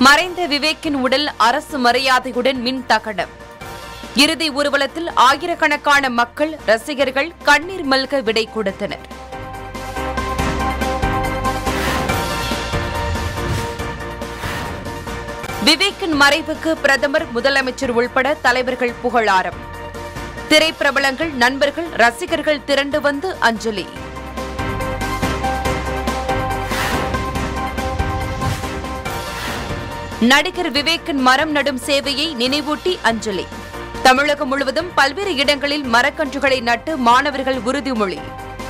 மறைந்த விவேக்கின் உடல் அரசு மரியாதையுடன் மின் தகனம் இறுதி ஊர்வலத்தில் ஆயிரக்கணக்கான மக்கள் ரசிகர்கள் கண்ணீர் மல்க விடை கொடுத்தனர் விவேக்கின் மறைவுக்கு பிரதமர் முதலமைச்சர் உள்பட தலைவர்கள் புகழாரம் திரைப்பிரபலங்கள் நண்பர்கள் ரசிகர்கள் திரண்டு வந்து அஞ்சலி நடிகர் விவேக்கின் மரம் நடும் சேவையை நினைவூட்டி அஞ்சலி தமிழகம் முழுவதும் பல்வேறு இடங்களில் மரக்கன்றுகளை நட்டு மாணவர்கள் உறுதிமொழி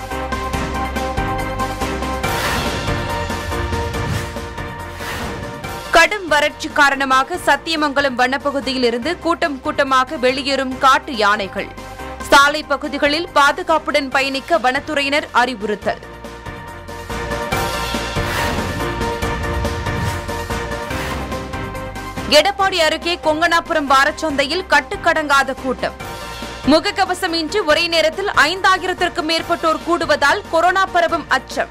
கடும் வறட்சி காரணமாக சத்தியமங்கலம் வனப்பகுதியில் இருந்து கூட்டம் கூட்டமாக வெளியேறும் காட்டு யானைகள் சாலை பகுதிகளில் பாதுகாப்புடன் பயணிக்க வனத்துறையினர் அறிவுறுத்தல் எடப்பாடி அருகே கொங்கனாபுரம் வாரச்சந்தையில் கட்டுக்கடங்காத கூட்டம் முகக்கவசம் இன்றி ஒரே நேரத்தில் ஐந்தாயிரத்திற்கும் மேற்பட்டோர் கூடுவதால் கொரோனா பரவும் அச்சம்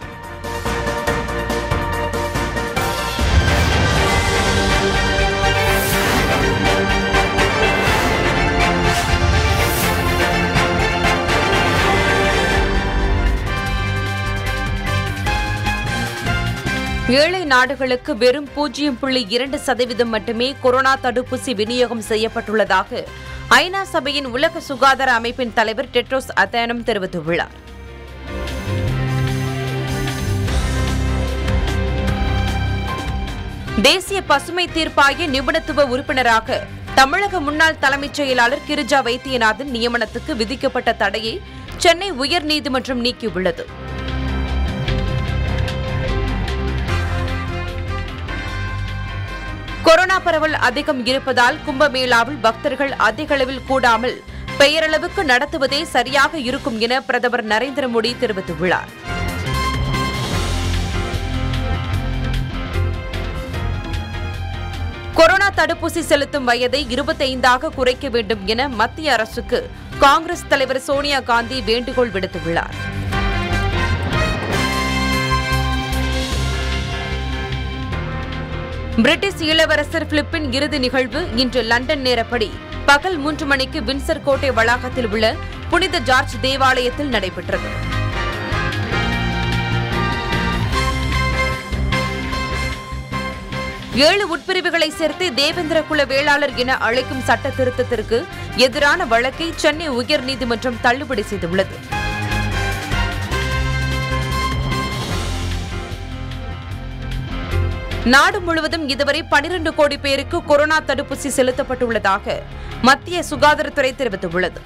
ஏழை நாடுகளுக்கு வெறும் பூஜ்ஜியம் புள்ளி இரண்டு சதவீதம் மட்டுமே கொரோனா தடுப்பூசி விநியோகம் செய்யப்பட்டுள்ளதாக ஐநா சபையின் உலக சுகாதார அமைப்பின் தலைவர் டெட்ரோஸ் அத்தானம் தெரிவித்துள்ளார் தேசிய பசுமை தீர்ப்பாய நிபுணத்துவ உறுப்பினராக தமிழக முன்னாள் தலைமைச் செயலாளர் கிரிஜா வைத்தியநாதன் நியமனத்துக்கு விதிக்கப்பட்ட தடையை சென்னை உயர்நீதிமன்றம் நீக்கியுள்ளது கொரோனா பரவல் அதிகம் இருப்பதால் கும்பமேளாவில் பக்தர்கள் அதிக அளவில் கூடாமல் பெயரளவுக்கு நடத்துவதே சரியாக இருக்கும் என பிரதமர் நரேந்திர மோடி தெரிவித்துள்ளார் கொரோனா தடுப்பூசி செலுத்தும் வயதை இருபத்தைந்தாக குறைக்க வேண்டும் என மத்திய அரசுக்கு காங்கிரஸ் தலைவர் சோனியா காந்தி வேண்டுகோள் விடுத்துள்ளார் பிரிட்டிஷ் இளவரசர் பிலிப்பின் இறுதி நிகழ்வு இன்று லண்டன் நேரப்படி பகல் மூன்று மணிக்கு வின்சர் கோட்டை வளாகத்தில் உள்ள புனித ஜார்ஜ் தேவாலயத்தில் நடைபெற்றது ஏழு உட்பிரிவுகளை சேர்த்து தேவேந்திர குல வேளாளர் என அழைக்கும் சட்ட திருத்தத்திற்கு எதிரான வழக்கை சென்னை உயர்நீதிமன்றம் தள்ளுபடி செய்துள்ளது நாடு முழுவதும் இதுவரை 12 கோடி பேருக்கு கொரோனா தடுப்பூசி செலுத்தப்பட்டுள்ளதாக மத்திய சுகாதாரத்துறை தெரிவித்துள்ளது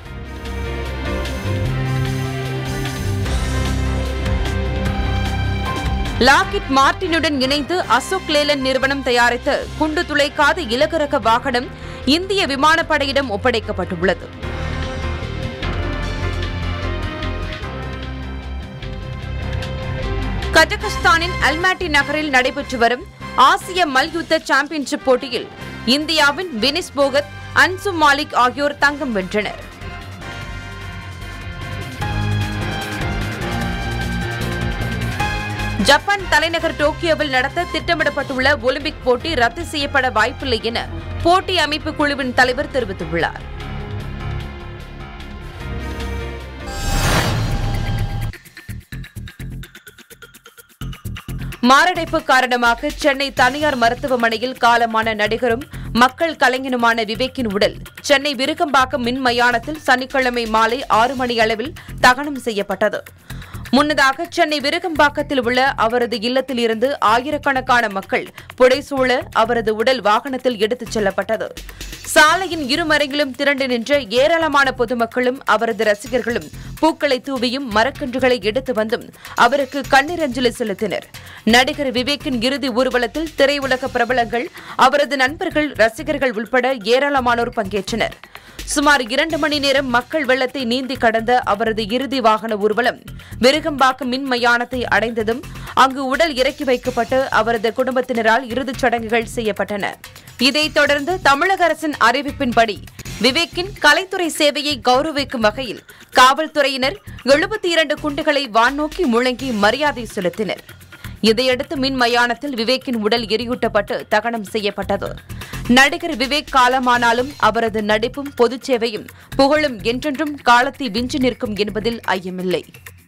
லாக்கிட் மார்டினுடன் இணைந்து அசோக் லேலன் நிறுவனம் தயாரித்த குண்டு துளைக்காத இலகுரக வாகனம் இந்திய விமானப்படையிடம் ஒப்படைக்கப்பட்டுள்ளது கஜகஸ்தானின் அல்மாட்டி நகரில் நடைபெற்று வரும் ஆசிய மல்யுத்த சாம்பியன்ஷிப் போட்டியில் இந்தியாவின் வினிஸ் போகத் அன்சு மாலிக் ஆகியோர் தங்கம் வென்றனர் ஜப்பான் தலைநகர் டோக்கியோவில் நடத்த திட்டமிடப்பட்டுள்ள ஒலிம்பிக் போட்டி ரத்து செய்யப்பட வாய்ப்பில்லை என போட்டி அமைப்பு குழுவின் தலைவர் தெரிவித்துள்ளார் மாரடைப்பு காரணமாக சென்னை தனியார் மருத்துவமனையில் காலமான நடிகரும் மக்கள் கலைஞனுமான விவேக்கின் உடல் சென்னை விருகம்பாக்கம் மின் மயானத்தில் சனிக்கிழமை மாலை ஆறு மணி அளவில் தகனம் செய்யப்பட்டது முன்னதாக சென்னை விருகம்பாக்கத்தில் உள்ள அவரது இல்லத்தில் இருந்து ஆயிரக்கணக்கான மக்கள் புடைசூழ அவரது உடல் வாகனத்தில் எடுத்துச் செல்லப்பட்டது சாலையின் இருமறையிலும் திரண்டு நின்ற ஏராளமான பொதுமக்களும் அவரது ரசிகர்களும் பூக்களை தூவியும் மரக்கன்றுகளை எடுத்து வந்தும் அவருக்கு கண்ணீர் அஞ்சலி செலுத்தினர் நடிகர் விவேக்கின் இறுதி ஊர்வலத்தில் திரையுலக பிரபலங்கள் அவரது நண்பர்கள் ரசிகர்கள் உட்பட ஏராளமானோர் பங்கேற்றனர் சுமார் இரண்டு மணி நேரம் மக்கள் வெள்ளத்தை நீந்தி கடந்த அவரது இறுதி வாகன ஊர்வலம் விருகம்பாக்கம் மின் மயானத்தை அடைந்ததும் அங்கு உடல் இறக்கி வைக்கப்பட்டு அவரது குடும்பத்தினரால் இறுதிச் சடங்குகள் செய்யப்பட்டன இதைத் தொடர்ந்து தமிழக அரசின் அறிவிப்பின்படி விவேக்கின் கலைத்துறை சேவையை கௌரவிக்கும் வகையில் காவல்துறையினர் எழுபத்தி இரண்டு குண்டுகளை வானோக்கி முழங்கி மரியாதை செலுத்தினர் இதையடுத்து மின் மயானத்தில் விவேக்கின் உடல் எரியூட்டப்பட்டு தகனம் செய்யப்பட்டது நடிகர் விவேக் காலமானாலும் அவரது நடிப்பும் பொதுச் சேவையும் புகழும் என்றென்றும் காலத்தை விஞ்சி நிற்கும் என்பதில் ஐயமில்லை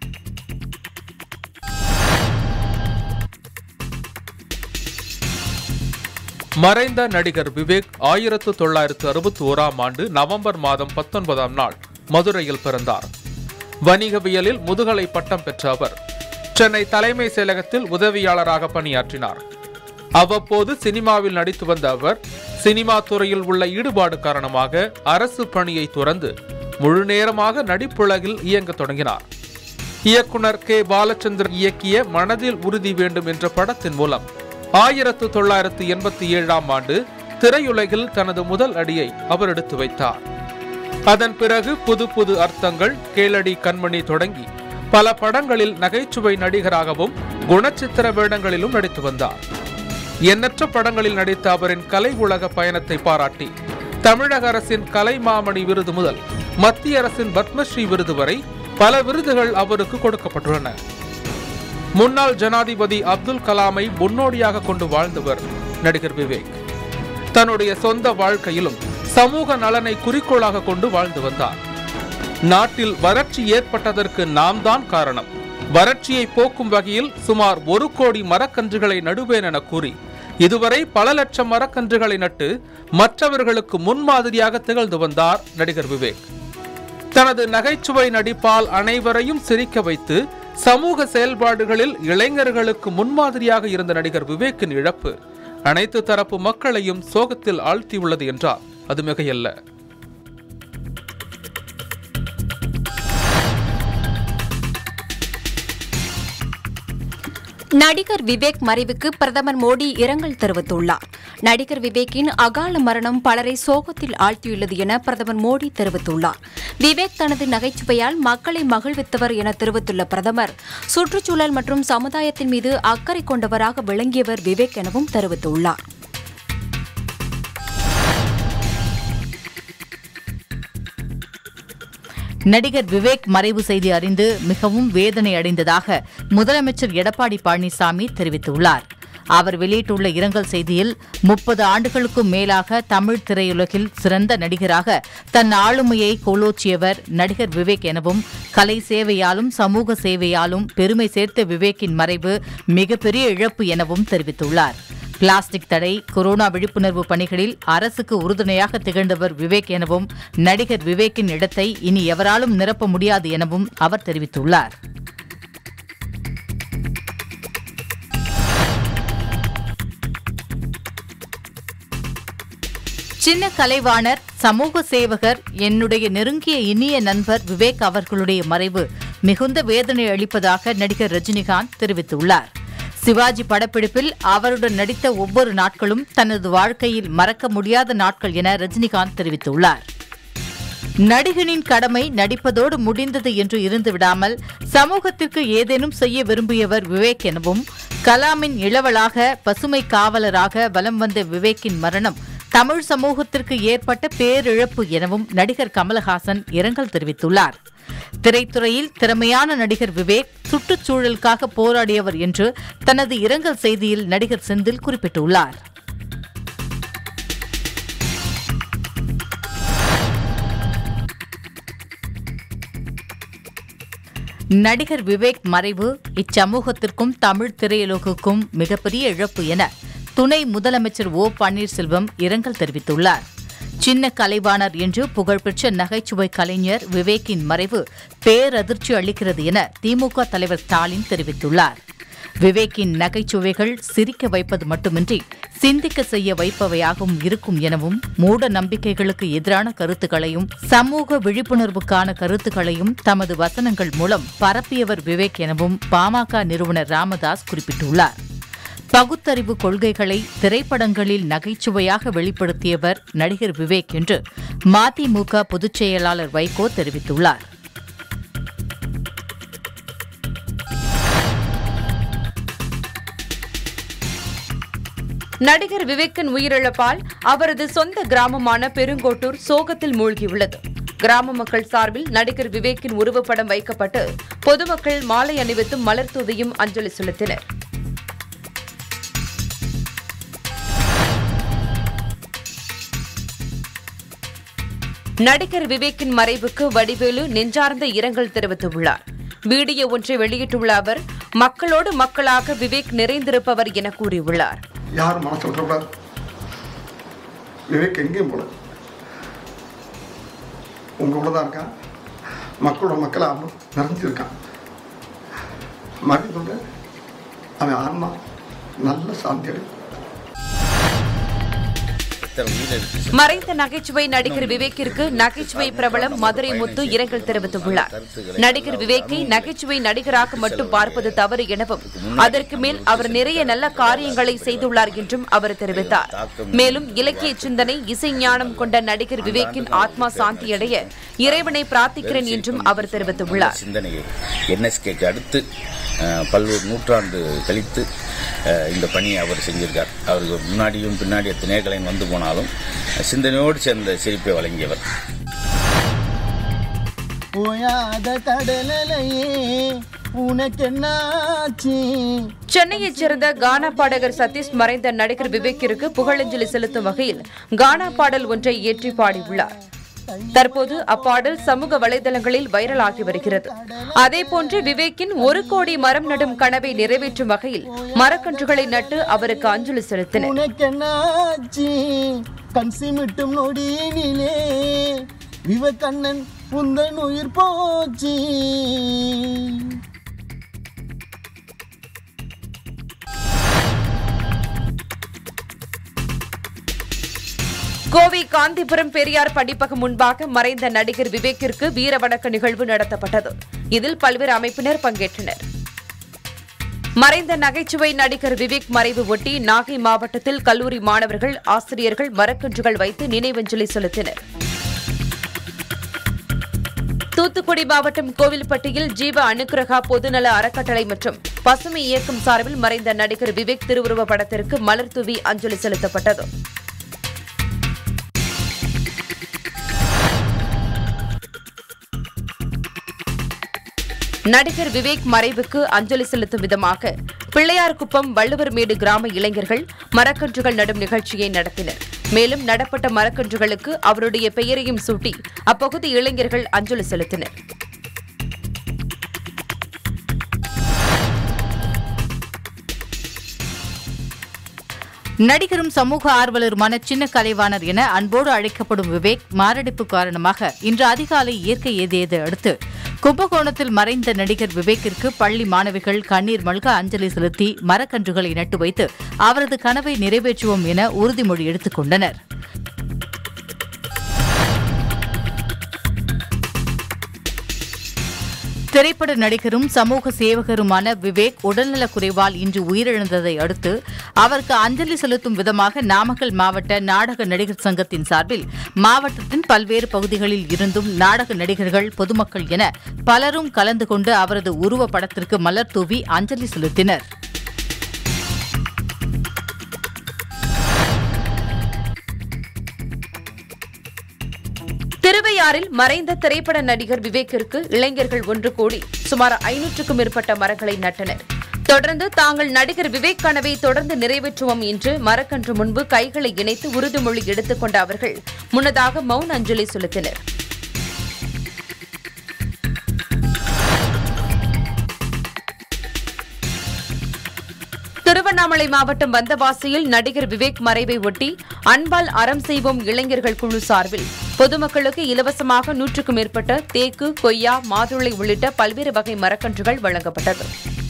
மறைந்த நடிகர் விவேக் ஆயிரத்து தொள்ளாயிரத்து அறுபத்தி ஓராம் ஆண்டு நவம்பர் மாதம் பத்தொன்பதாம் நாள் மதுரையில் பிறந்தார் வணிகவியலில் முதுகலை பட்டம் பெற்ற அவர் சென்னை தலைமை செயலகத்தில் உதவியாளராக பணியாற்றினார் அவ்வப்போது சினிமாவில் நடித்து வந்த அவர் சினிமா துறையில் உள்ள ஈடுபாடு காரணமாக அரசு பணியை துறந்து முழு நேரமாக நடிப்புலகில் இயங்கத் தொடங்கினார் இயக்குனர் கே பாலச்சந்திரன் இயக்கிய மனதில் உறுதி வேண்டும் என்ற படத்தின் மூலம் ஆயிரத்து தொள்ளாயிரத்து எண்பத்தி ஏழாம் ஆண்டு திரையுலகில் தனது முதல் அடியை அவர் எடுத்து வைத்தார் அதன் பிறகு புது புது அர்த்தங்கள் கேளடி கண்மணி தொடங்கி பல படங்களில் நகைச்சுவை நடிகராகவும் குணச்சித்திர வேடங்களிலும் நடித்து வந்தார் எண்ணற்ற படங்களில் நடித்த அவரின் கலை உலக பயணத்தை பாராட்டி தமிழக அரசின் கலைமாமணி விருது முதல் மத்திய அரசின் பத்மஸ்ரீ விருது வரை பல விருதுகள் அவருக்கு கொடுக்கப்பட்டுள்ளன முன்னாள் ஜனாதிபதி அப்துல் கலாமை முன்னோடியாக கொண்டு வாழ்ந்தவர் நடிகர் விவேக் தன்னுடைய சொந்த வாழ்க்கையிலும் சமூக நலனை குறிக்கோளாக கொண்டு வாழ்ந்து வந்தார் நாட்டில் வறட்சி ஏற்பட்டதற்கு நாம் தான் காரணம் வறட்சியை போக்கும் வகையில் சுமார் ஒரு கோடி மரக்கன்றுகளை நடுவேன் என கூறி இதுவரை பல லட்சம் மரக்கன்றுகளை நட்டு மற்றவர்களுக்கு முன்மாதிரியாக திகழ்ந்து வந்தார் நடிகர் விவேக் தனது நகைச்சுவை நடிப்பால் அனைவரையும் சிரிக்க வைத்து சமூக செயல்பாடுகளில் இளைஞர்களுக்கு முன்மாதிரியாக இருந்த நடிகர் விவேக்கின் இழப்பு அனைத்து தரப்பு மக்களையும் சோகத்தில் ஆழ்த்தியுள்ளது என்றால் அது மிகையல்ல நடிகர் விவேக் மறைவுக்கு பிரதமர் மோடி இரங்கல் தெரிவித்துள்ளார் நடிகர் விவேக்கின் அகால மரணம் பலரை சோகத்தில் ஆழ்த்தியுள்ளது என பிரதமர் மோடி தெரிவித்துள்ளார் விவேக் தனது நகைச்சுவையால் மக்களை மகிழ்வித்தவர் என தெரிவித்துள்ள பிரதமர் சுற்றுச்சூழல் மற்றும் சமுதாயத்தின் மீது அக்கறை கொண்டவராக விளங்கியவர் விவேக் எனவும் தெரிவித்துள்ளார் நடிகர் விவேக் மறைவு செய்தி அறிந்து மிகவும் வேதனை அடைந்ததாக முதலமைச்சர் எடப்பாடி பழனிசாமி தெரிவித்துள்ளார் அவர் வெளியிட்டுள்ள இரங்கல் செய்தியில் முப்பது ஆண்டுகளுக்கும் மேலாக தமிழ் திரையுலகில் சிறந்த நடிகராக தன் ஆளுமையை கோலோச்சியவர் நடிகர் விவேக் எனவும் கலை சேவையாலும் சமூக சேவையாலும் பெருமை சேர்த்த விவேக்கின் மறைவு மிகப்பெரிய இழப்பு எனவும் தெரிவித்துள்ளார் பிளாஸ்டிக் தடை கொரோனா விழிப்புணர்வு பணிகளில் அரசுக்கு உறுதுணையாக திகழ்ந்தவர் விவேக் எனவும் நடிகர் விவேக்கின் இடத்தை இனி எவராலும் நிரப்ப முடியாது எனவும் அவர் தெரிவித்துள்ளார் சின்ன கலைவாணர் சமூக சேவகர் என்னுடைய நெருங்கிய இனிய நண்பர் விவேக் அவர்களுடைய மறைவு மிகுந்த வேதனை அளிப்பதாக நடிகர் ரஜினிகாந்த் தெரிவித்துள்ளார் சிவாஜி படப்பிடிப்பில் அவருடன் நடித்த ஒவ்வொரு நாட்களும் தனது வாழ்க்கையில் மறக்க முடியாத நாட்கள் என ரஜினிகாந்த் தெரிவித்துள்ளார் நடிகனின் கடமை நடிப்பதோடு முடிந்தது என்று இருந்து விடாமல் சமூகத்திற்கு ஏதேனும் செய்ய விரும்பியவர் விவேக் எனவும் கலாமின் இளவலாக பசுமை காவலராக வலம் வந்த விவேக்கின் மரணம் தமிழ் சமூகத்திற்கு ஏற்பட்ட பேரிழப்பு எனவும் நடிகர் கமலஹாசன் இரங்கல் தெரிவித்துள்ளார் திரைத்துறையில் திறமையான நடிகர் விவேக் சுற்றுச்சூழலுக்காக போராடியவர் என்று தனது இரங்கல் செய்தியில் நடிகர் செந்தில் குறிப்பிட்டுள்ளார் நடிகர் விவேக் மறைவு இச்சமூகத்திற்கும் தமிழ் திரையுலகுக்கும் மிகப்பெரிய இழப்பு என துணை முதலமைச்சர் ஓ பன்னீர்செல்வம் இரங்கல் தெரிவித்துள்ளார் சின்ன கலைவாணர் என்று புகழ்பெற்ற நகைச்சுவை கலைஞர் விவேக்கின் மறைவு பேரதிர்ச்சி அளிக்கிறது என திமுக தலைவர் ஸ்டாலின் தெரிவித்துள்ளார் விவேக்கின் நகைச்சுவைகள் சிரிக்க வைப்பது மட்டுமின்றி சிந்திக்க செய்ய வைப்பவையாகவும் இருக்கும் எனவும் மூட நம்பிக்கைகளுக்கு எதிரான கருத்துக்களையும் சமூக விழிப்புணர்வுக்கான கருத்துக்களையும் தமது வசனங்கள் மூலம் பரப்பியவர் விவேக் எனவும் பாமக நிறுவனர் ராமதாஸ் குறிப்பிட்டுள்ளார் பகுத்தறிவு கொள்கைகளை திரைப்படங்களில் நகைச்சுவையாக வெளிப்படுத்தியவர் நடிகர் விவேக் என்று மதிமுக பொதுச் செயலாளர் வைகோ தெரிவித்துள்ளார் நடிகர் விவேக்கின் உயிரிழப்பால் அவரது சொந்த கிராமமான பெருங்கோட்டூர் சோகத்தில் மூழ்கியுள்ளது கிராம மக்கள் சார்பில் நடிகர் விவேக்கின் உருவப்படம் வைக்கப்பட்டு பொதுமக்கள் மாலை அணிவித்தும் மலர் தூவியும் அஞ்சலி செலுத்தினர் நடிகர் விவேக்கின் மறைவுக்கு வடிவேலு நெஞ்சார்ந்த இரங்கல் தெரிவித்துள்ளார் வீடியோ ஒன்றை வெளியிட்டுள்ள அவர் மக்களோடு மக்களாக விவேக் நிறைந்திருப்பவர் என கூறியுள்ளார் யாரும் மனசு விட்டுறக்கூடாது விவேக் எங்கேயும் போல உங்க கூட தான் இருக்கான் மக்களோட மக்கள் அவன் நிறைஞ்சிருக்கான் மறுபடியும் சொல்றேன் அவன் ஆன்மா நல்ல சாந்தி அடையும் மறைந்த நகைச்சுவை நடிகர் விவேக்கிற்கு நகைச்சுவை பிரபலம் மதுரை முத்து இரங்கல் தெரிவித்துள்ளார் நடிகர் விவேக்கை நகைச்சுவை நடிகராக மட்டும் பார்ப்பது தவறு எனவும் அதற்கு மேல் அவர் நிறைய நல்ல காரியங்களை செய்துள்ளார் என்றும் அவர் தெரிவித்தார் மேலும் இலக்கிய சிந்தனை இசை ஞானம் கொண்ட நடிகர் விவேக்கின் ஆத்மா சாந்தியடைய இறைவனை பிரார்த்திக்கிறேன் என்றும் அவர் தெரிவித்துள்ளார் சிந்தனையை என்எஸ்கேக்கு அடுத்து அஹ், பல்வேறு நூற்றாண்டு கழித்து அஹ், இந்த பணியை அவர் செஞ்சிருக்கார் அவருக்கு முன்னாடியும் பின்னாடி எத்தனையோ கலைஞர் வந்து போனாலும் சிந்தனையோடு சேர்ந்த சிரிப்பை வழங்கியவர் ஓயாத கடலையே உனக்கென்னாச்சு சென்னையைச் சேர்ந்த கானா பாடகர் சதீஷ் மறைந்த நடிகர் விவேக்கிற்கு புகழஞ்சலி செலுத்தும் வகையில் கானா பாடல் ஒன்றை இயற்றி பாடியுள்ளார் தற்போது அப்பாடல் சமூக வலைதளங்களில் வைரலாகி வருகிறது அதேபோன்று விவேக்கின் ஒரு கோடி மரம் நடும் கனவை நிறைவேற்றும் வகையில் மரக்கன்றுகளை நட்டு அவருக்கு அஞ்சலி செலுத்தினர் உனக்கென்னாச்சு கண் சிமிட்டும் நொடியினிலே விவக்கண்ணன் உந்தன் உயிர் போச்சு கோவை காந்திபுரம் பெரியார் படிப்பகம் முன்பாக மறைந்த நடிகர் விவேக்கிற்கு வீரவணக்க நிகழ்வு நடத்தப்பட்டது இதில் பல்வேறு அமைப்பினர் பங்கேற்றனர் மறைந்த நகைச்சுவை நடிகர் விவேக் மறைவு ஒட்டி நாகை மாவட்டத்தில் கல்லூரி மாணவர்கள் ஆசிரியர்கள் மரக்கன்றுகள் வைத்து நினைவஞ்சலி செலுத்தினர் தூத்துக்குடி மாவட்டம் கோவில்பட்டியில் ஜீவ அனுக்கிரகா பொதுநல அறக்கட்டளை மற்றும் பசுமை இயக்கம் சார்பில் மறைந்த நடிகர் விவேக் திருவுருவ படத்திற்கு மலர் தூவி அஞ்சலி செலுத்தப்பட்டது நடிகர் விவேக் மறைவுக்கு அஞ்சலி செலுத்தும் விதமாக பிள்ளையார்குப்பம் வள்ளுவர்மேடு கிராம இளைஞர்கள் மரக்கன்றுகள் நடும் நிகழ்ச்சியை நடத்தினர் மேலும் நடப்பட்ட மரக்கன்றுகளுக்கு அவருடைய பெயரையும் சூட்டி அப்பகுதி இளைஞர்கள் அஞ்சலி செலுத்தினர் நடிகரும் சமூக ஆர்வலருமான சின்ன கலைவாணர் என அன்போடு அழைக்கப்படும் விவேக் மாரடைப்பு காரணமாக இன்று அதிகாலை இயற்கை எய்தியதை அடுத்து கும்பகோணத்தில் மறைந்த நடிகர் விவேக்கிற்கு பள்ளி மாணவிகள் கண்ணீர் மல்க அஞ்சலி செலுத்தி மரக்கன்றுகளை நட்டு வைத்து அவரது கனவை நிறைவேற்றுவோம் என உறுதிமொழி எடுத்துக் கொண்டனர் திரைப்பட நடிகரும் சமூக சேவகருமான விவேக் உடல்நலக் குறைவால் இன்று உயிரிழந்ததை அடுத்து அவருக்கு அஞ்சலி செலுத்தும் விதமாக நாமக்கல் மாவட்ட நாடக நடிகர் சங்கத்தின் சார்பில் மாவட்டத்தின் பல்வேறு பகுதிகளில் இருந்தும் நாடக நடிகர்கள் பொதுமக்கள் என பலரும் கலந்து கொண்டு அவரது உருவப் படத்திற்கு மலர் தூவி அஞ்சலி செலுத்தினர் திருவையாறில் மறைந்த திரைப்பட நடிகர் விவேக்கிற்கு இளைஞர்கள் ஒன்று கூடி சுமார் ஐநூற்றுக்கும் மேற்பட்ட மரங்களை நட்டனர் தொடர்ந்து தாங்கள் நடிகர் விவேக் கனவை தொடர்ந்து நிறைவேற்றுவோம் என்று மரக்கன்று முன்பு கைகளை இணைத்து உறுதிமொழி எடுத்துக்கொண்ட அவர்கள் முன்னதாக மௌன அஞ்சலி செலுத்தினர் திருவண்ணாமலை மாவட்டம் வந்தவாசியில் நடிகர் விவேக் மறைவை ஒட்டி அன்பால் அறம் செய்வோம் இளைஞர்கள் குழு சார்பில் பொதுமக்களுக்கு இலவசமாக நூற்றுக்கும் மேற்பட்ட தேக்கு கொய்யா மாதுளை உள்ளிட்ட பல்வேறு வகை மரக்கன்றுகள் வழங்கப்பட்டது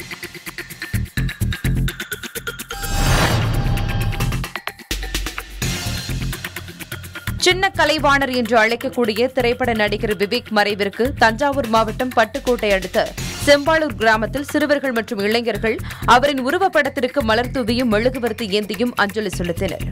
சின்ன கலைவாணர் என்று அழைக்கக்கூடிய திரைப்பட நடிகர் விவேக் மறைவிற்கு தஞ்சாவூர் மாவட்டம் பட்டுக்கோட்டை அடுத்த செம்பாளூர் கிராமத்தில் சிறுவர்கள் மற்றும் இளைஞர்கள் அவரின் உருவப்படத்திற்கு மலர் தூவியும் மெழுகுவர்த்தி ஏந்தியும் அஞ்சலி செலுத்தினர்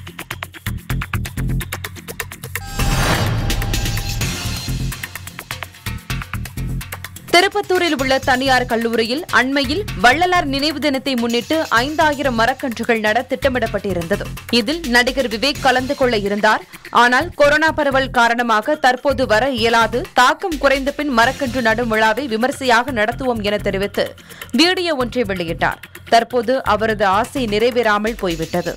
திருப்பத்தூரில் உள்ள தனியார் கல்லூரியில் அண்மையில் வள்ளலார் நினைவு தினத்தை முன்னிட்டு ஐந்தாயிரம் மரக்கன்றுகள் நட திட்டமிடப்பட்டிருந்தது இதில் நடிகர் விவேக் கலந்து கொள்ள இருந்தார் ஆனால் கொரோனா பரவல் காரணமாக தற்போது வர இயலாது தாக்கம் குறைந்த பின் மரக்கன்று நடும் விழாவை விமர்சையாக நடத்துவோம் என தெரிவித்து வீடியோ ஒன்றை வெளியிட்டார் தற்போது அவரது ஆசை நிறைவேறாமல் போய்விட்டது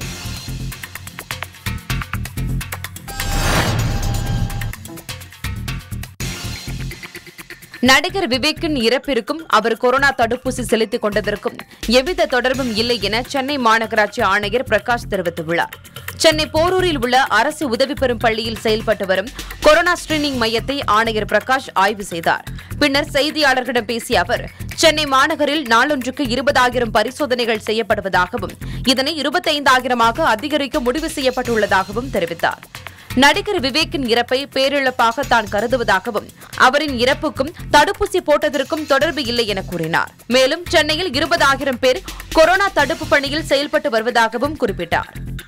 நடிகர் விவேக்கின் இறப்பிற்கும் அவர் கொரோனா தடுப்பூசி செலுத்திக் கொண்டதற்கும் எவ்வித தொடர்பும் இல்லை என சென்னை மாநகராட்சி ஆணையர் பிரகாஷ் தெரிவித்துள்ளார் சென்னை போரூரில் உள்ள அரசு உதவி பெறும் பள்ளியில் செயல்பட்டு வரும் கொரோனா ஸ்கிரீனிங் மையத்தை ஆணையர் பிரகாஷ் ஆய்வு செய்தார் பின்னர் செய்தியாளர்களிடம் பேசிய அவர் சென்னை மாநகரில் நாளொன்றுக்கு இருபதாயிரம் பரிசோதனைகள் செய்யப்படுவதாகவும் இதனை இருபத்தைந்தாயிரமாக அதிகரிக்க முடிவு செய்யப்பட்டுள்ளதாகவும் தெரிவித்தார் நடிகர் விவேக்கின் இறப்பை பேரிழப்பாக தான் கருதுவதாகவும் அவரின் இறப்புக்கும் தடுப்பூசி போட்டதற்கும் தொடர்பு இல்லை என கூறினார் மேலும் சென்னையில் இருபதாயிரம் பேர் கொரோனா தடுப்பு பணியில் செயல்பட்டு வருவதாகவும் குறிப்பிட்டார்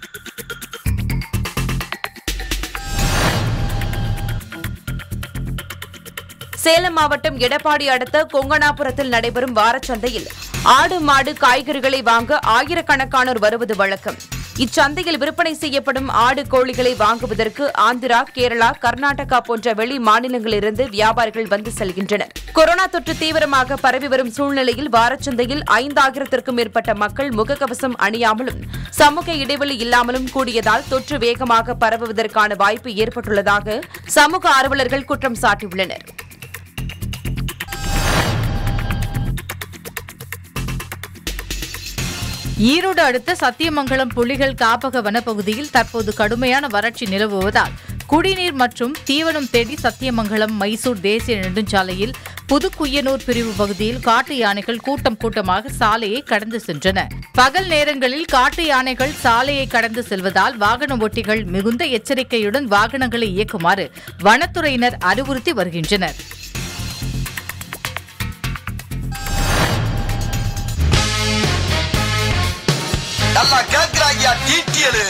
சேலம் மாவட்டம் எடப்பாடி அடுத்த கொங்கணாபுரத்தில் நடைபெறும் வாரச்சந்தையில் ஆடு மாடு காய்கறிகளை வாங்க ஆயிரக்கணக்கானோர் வருவது வழக்கம் இச்சந்தையில் விற்பனை செய்யப்படும் ஆடு கோழிகளை வாங்குவதற்கு ஆந்திரா கேரளா கர்நாடகா போன்ற வெளி மாநிலங்களிலிருந்து வியாபாரிகள் வந்து செல்கின்றனர் கொரோனா தொற்று தீவிரமாக பரவி வரும் சூழ்நிலையில் வாரச்சந்தையில் ஐந்தாயிரத்திற்கும் மேற்பட்ட மக்கள் முகக்கவசம் அணியாமலும் சமூக இடைவெளி இல்லாமலும் கூடியதால் தொற்று வேகமாக பரவுவதற்கான வாய்ப்பு ஏற்பட்டுள்ளதாக சமூக ஆர்வலர்கள் குற்றம் சாட்டியுள்ளனர் ஈரோடு அடுத்த சத்தியமங்கலம் புலிகள் காப்பக வனப்பகுதியில் தற்போது கடுமையான வறட்சி நிலவுவதால் குடிநீர் மற்றும் தீவனம் தேடி சத்தியமங்கலம் மைசூர் தேசிய நெடுஞ்சாலையில் புதுக்குய்யனூர் பிரிவு பகுதியில் காட்டு யானைகள் கூட்டம் கூட்டமாக சாலையை கடந்து சென்றன பகல் நேரங்களில் காட்டு யானைகள் சாலையை கடந்து செல்வதால் வாகன ஓட்டிகள் மிகுந்த எச்சரிக்கையுடன் வாகனங்களை இயக்குமாறு வனத்துறையினர் அறிவுறுத்தி வருகின்றனர் நல்லா கேக்குறாங்க டீட்டியலு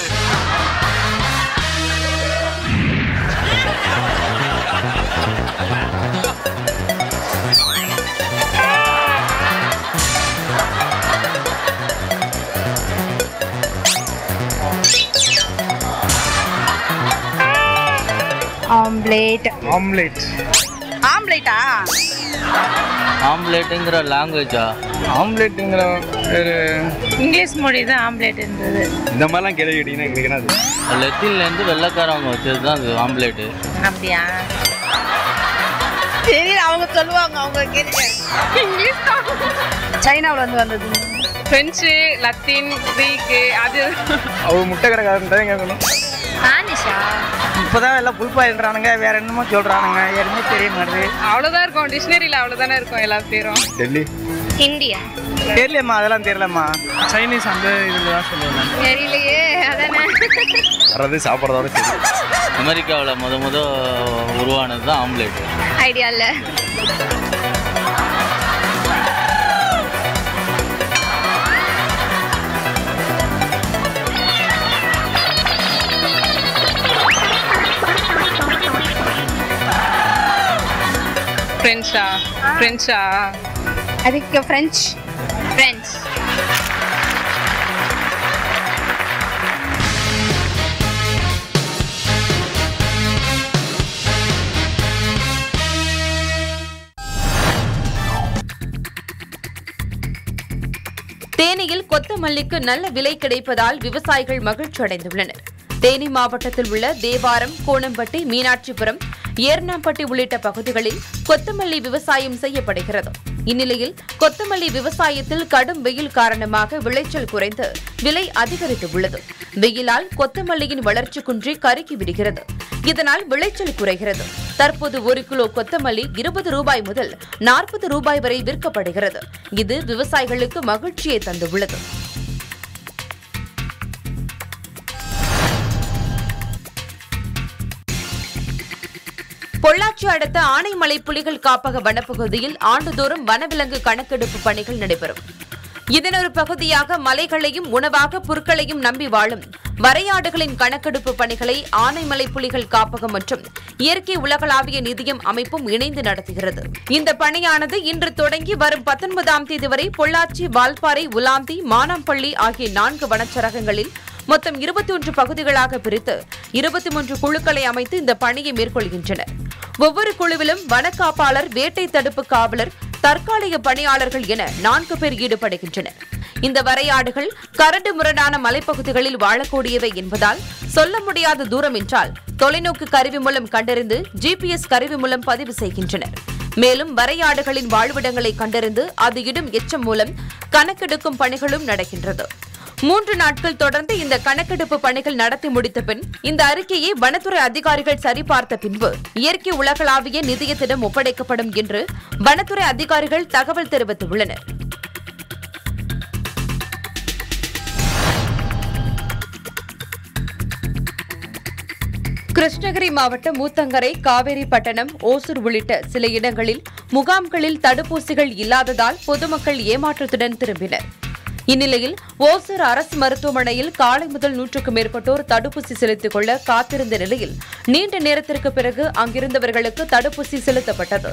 ஆம்லேட் ஆம்லேட் ஆம்லேட்டா ஆம்லேட்டுங்கிற லாங்குவேஜா ஆம்லேட்டுங்கிற ஒரு இங்கிலீஷ் மொழி தான் ஆம்லேட் இருந்தது இந்த மாதிரிலாம் கேள்வி கேட்டீங்கன்னா எங்களுக்கு என்னது லெத்தின்லேருந்து வெள்ளைக்காரவங்க வச்சது தான் அது ஆம்லேட்டு அப்படியா தெரியல அவங்க சொல்லுவாங்க அவங்க கேளுங்க இங்கிலீஷ் தான் சைனாவில் இருந்து வந்தது பிரெஞ்சு லத்தீன் கிரீக்கு அது அவர் முட்டை கடைக்காரன் தான் கேட்கணும் ஸ்பானிஷா இப்போதான் எல்லாம் புல்பாயில்றானுங்க வேற என்னமோ சொல்றானுங்க எதுவுமே தெரிய மாட்டேது அவ்வளோதான் இருக்கும் டிக்ஷனரியில் அவ்வளோதானே இருக்கும் எல்லா பேரும் டெல்லி இந்தியா தெரியலம்மா அதெல்லாம் தெரியலம்மா சைனீஸ் அந்த இதில் தான் சொல்லுவாங்க தெரியலையே அதானே வர்றது சாப்பிட்றதோட சரி அமெரிக்காவில் முத முத உருவானது தான் ஆம்லேட் ஐடியா இல்லை ஃப்ரெண்ட்ஸா ஃப்ரெண்ட்ஸா அதுக்கு ஃப்ரெஞ்ச் ஃப்ரெஞ்ச் தேனியில் கொத்தமல்லிக்கு நல்ல விலை கிடைப்பதால் விவசாயிகள் மகிழ்ச்சி அடைந்துள்ளனர் தேனி மாவட்டத்தில் உள்ள தேவாரம் கோணம்பட்டி மீனாட்சிபுரம் ஏர்னாம்பட்டி உள்ளிட்ட பகுதிகளில் கொத்தமல்லி விவசாயம் செய்யப்படுகிறது இந்நிலையில் கொத்தமல்லி விவசாயத்தில் கடும் வெயில் காரணமாக விளைச்சல் குறைந்து விலை அதிகரித்து உள்ளது வெயிலால் கொத்தமல்லியின் வளர்ச்சி குன்றி கருக்கி விடுகிறது இதனால் விளைச்சல் குறைகிறது தற்போது ஒரு கிலோ கொத்தமல்லி இருபது ரூபாய் முதல் நாற்பது ரூபாய் வரை விற்கப்படுகிறது இது விவசாயிகளுக்கு மகிழ்ச்சியை தந்துள்ளது பொள்ளாச்சி அடுத்த ஆனைமலை புலிகள் காப்பக வனப்பகுதியில் ஆண்டுதோறும் வனவிலங்கு கணக்கெடுப்பு பணிகள் நடைபெறும் இதன் ஒரு பகுதியாக மலைகளையும் உணவாக புற்களையும் நம்பி வாழும் வரையாடுகளின் கணக்கெடுப்பு பணிகளை ஆனைமலை புலிகள் காப்பகம் மற்றும் இயற்கை உலகளாவிய நிதியம் அமைப்பும் இணைந்து நடத்துகிறது இந்த பணியானது இன்று தொடங்கி வரும் பத்தொன்பதாம் தேதி வரை பொள்ளாச்சி வால்பாறை உலாந்தி மானாம்பள்ளி ஆகிய நான்கு வனச்சரகங்களில் மொத்தம் இருபத்தி ஒன்று பகுதிகளாக பிரித்து இருபத்தி மூன்று குழுக்களை அமைத்து இந்த பணியை மேற்கொள்கின்றனர் ஒவ்வொரு குழுவிலும் வனக்காப்பாளர் வேட்டை தடுப்பு காவலர் தற்காலிக பணியாளர்கள் என நான்கு பேர் ஈடுபடுகின்றனர் இந்த வரையாடுகள் கரடு முரடான மலைப்பகுதிகளில் வாழக்கூடியவை என்பதால் சொல்ல முடியாத தூரம் என்றால் தொலைநோக்கு கருவி மூலம் கண்டறிந்து ஜிபிஎஸ் கருவி மூலம் பதிவு செய்கின்றனர் மேலும் வரையாடுகளின் வாழ்விடங்களை கண்டறிந்து அது இடும் எச்சம் மூலம் கணக்கெடுக்கும் பணிகளும் நடக்கின்றது மூன்று நாட்கள் தொடர்ந்து இந்த கணக்கெடுப்பு பணிகள் நடத்தி முடித்த பின் இந்த அறிக்கையை வனத்துறை அதிகாரிகள் சரிபார்த்த பின்பு இயற்கை உலகளாவிய நிதியத்திடம் ஒப்படைக்கப்படும் என்று வனத்துறை அதிகாரிகள் தகவல் தெரிவித்துள்ளனர் கிருஷ்ணகிரி மாவட்டம் மூத்தங்கரை காவேரிப்பட்டணம் ஓசூர் உள்ளிட்ட சில இடங்களில் முகாம்களில் தடுப்பூசிகள் இல்லாததால் பொதுமக்கள் ஏமாற்றத்துடன் திரும்பினர் இந்நிலையில் ஓசூர் அரசு மருத்துவமனையில் காலை முதல் நூற்றுக்கும் மேற்பட்டோர் தடுப்பூசி செலுத்திக் கொள்ள காத்திருந்த நிலையில் நீண்ட நேரத்திற்கு பிறகு அங்கிருந்தவர்களுக்கு தடுப்பூசி செலுத்தப்பட்டது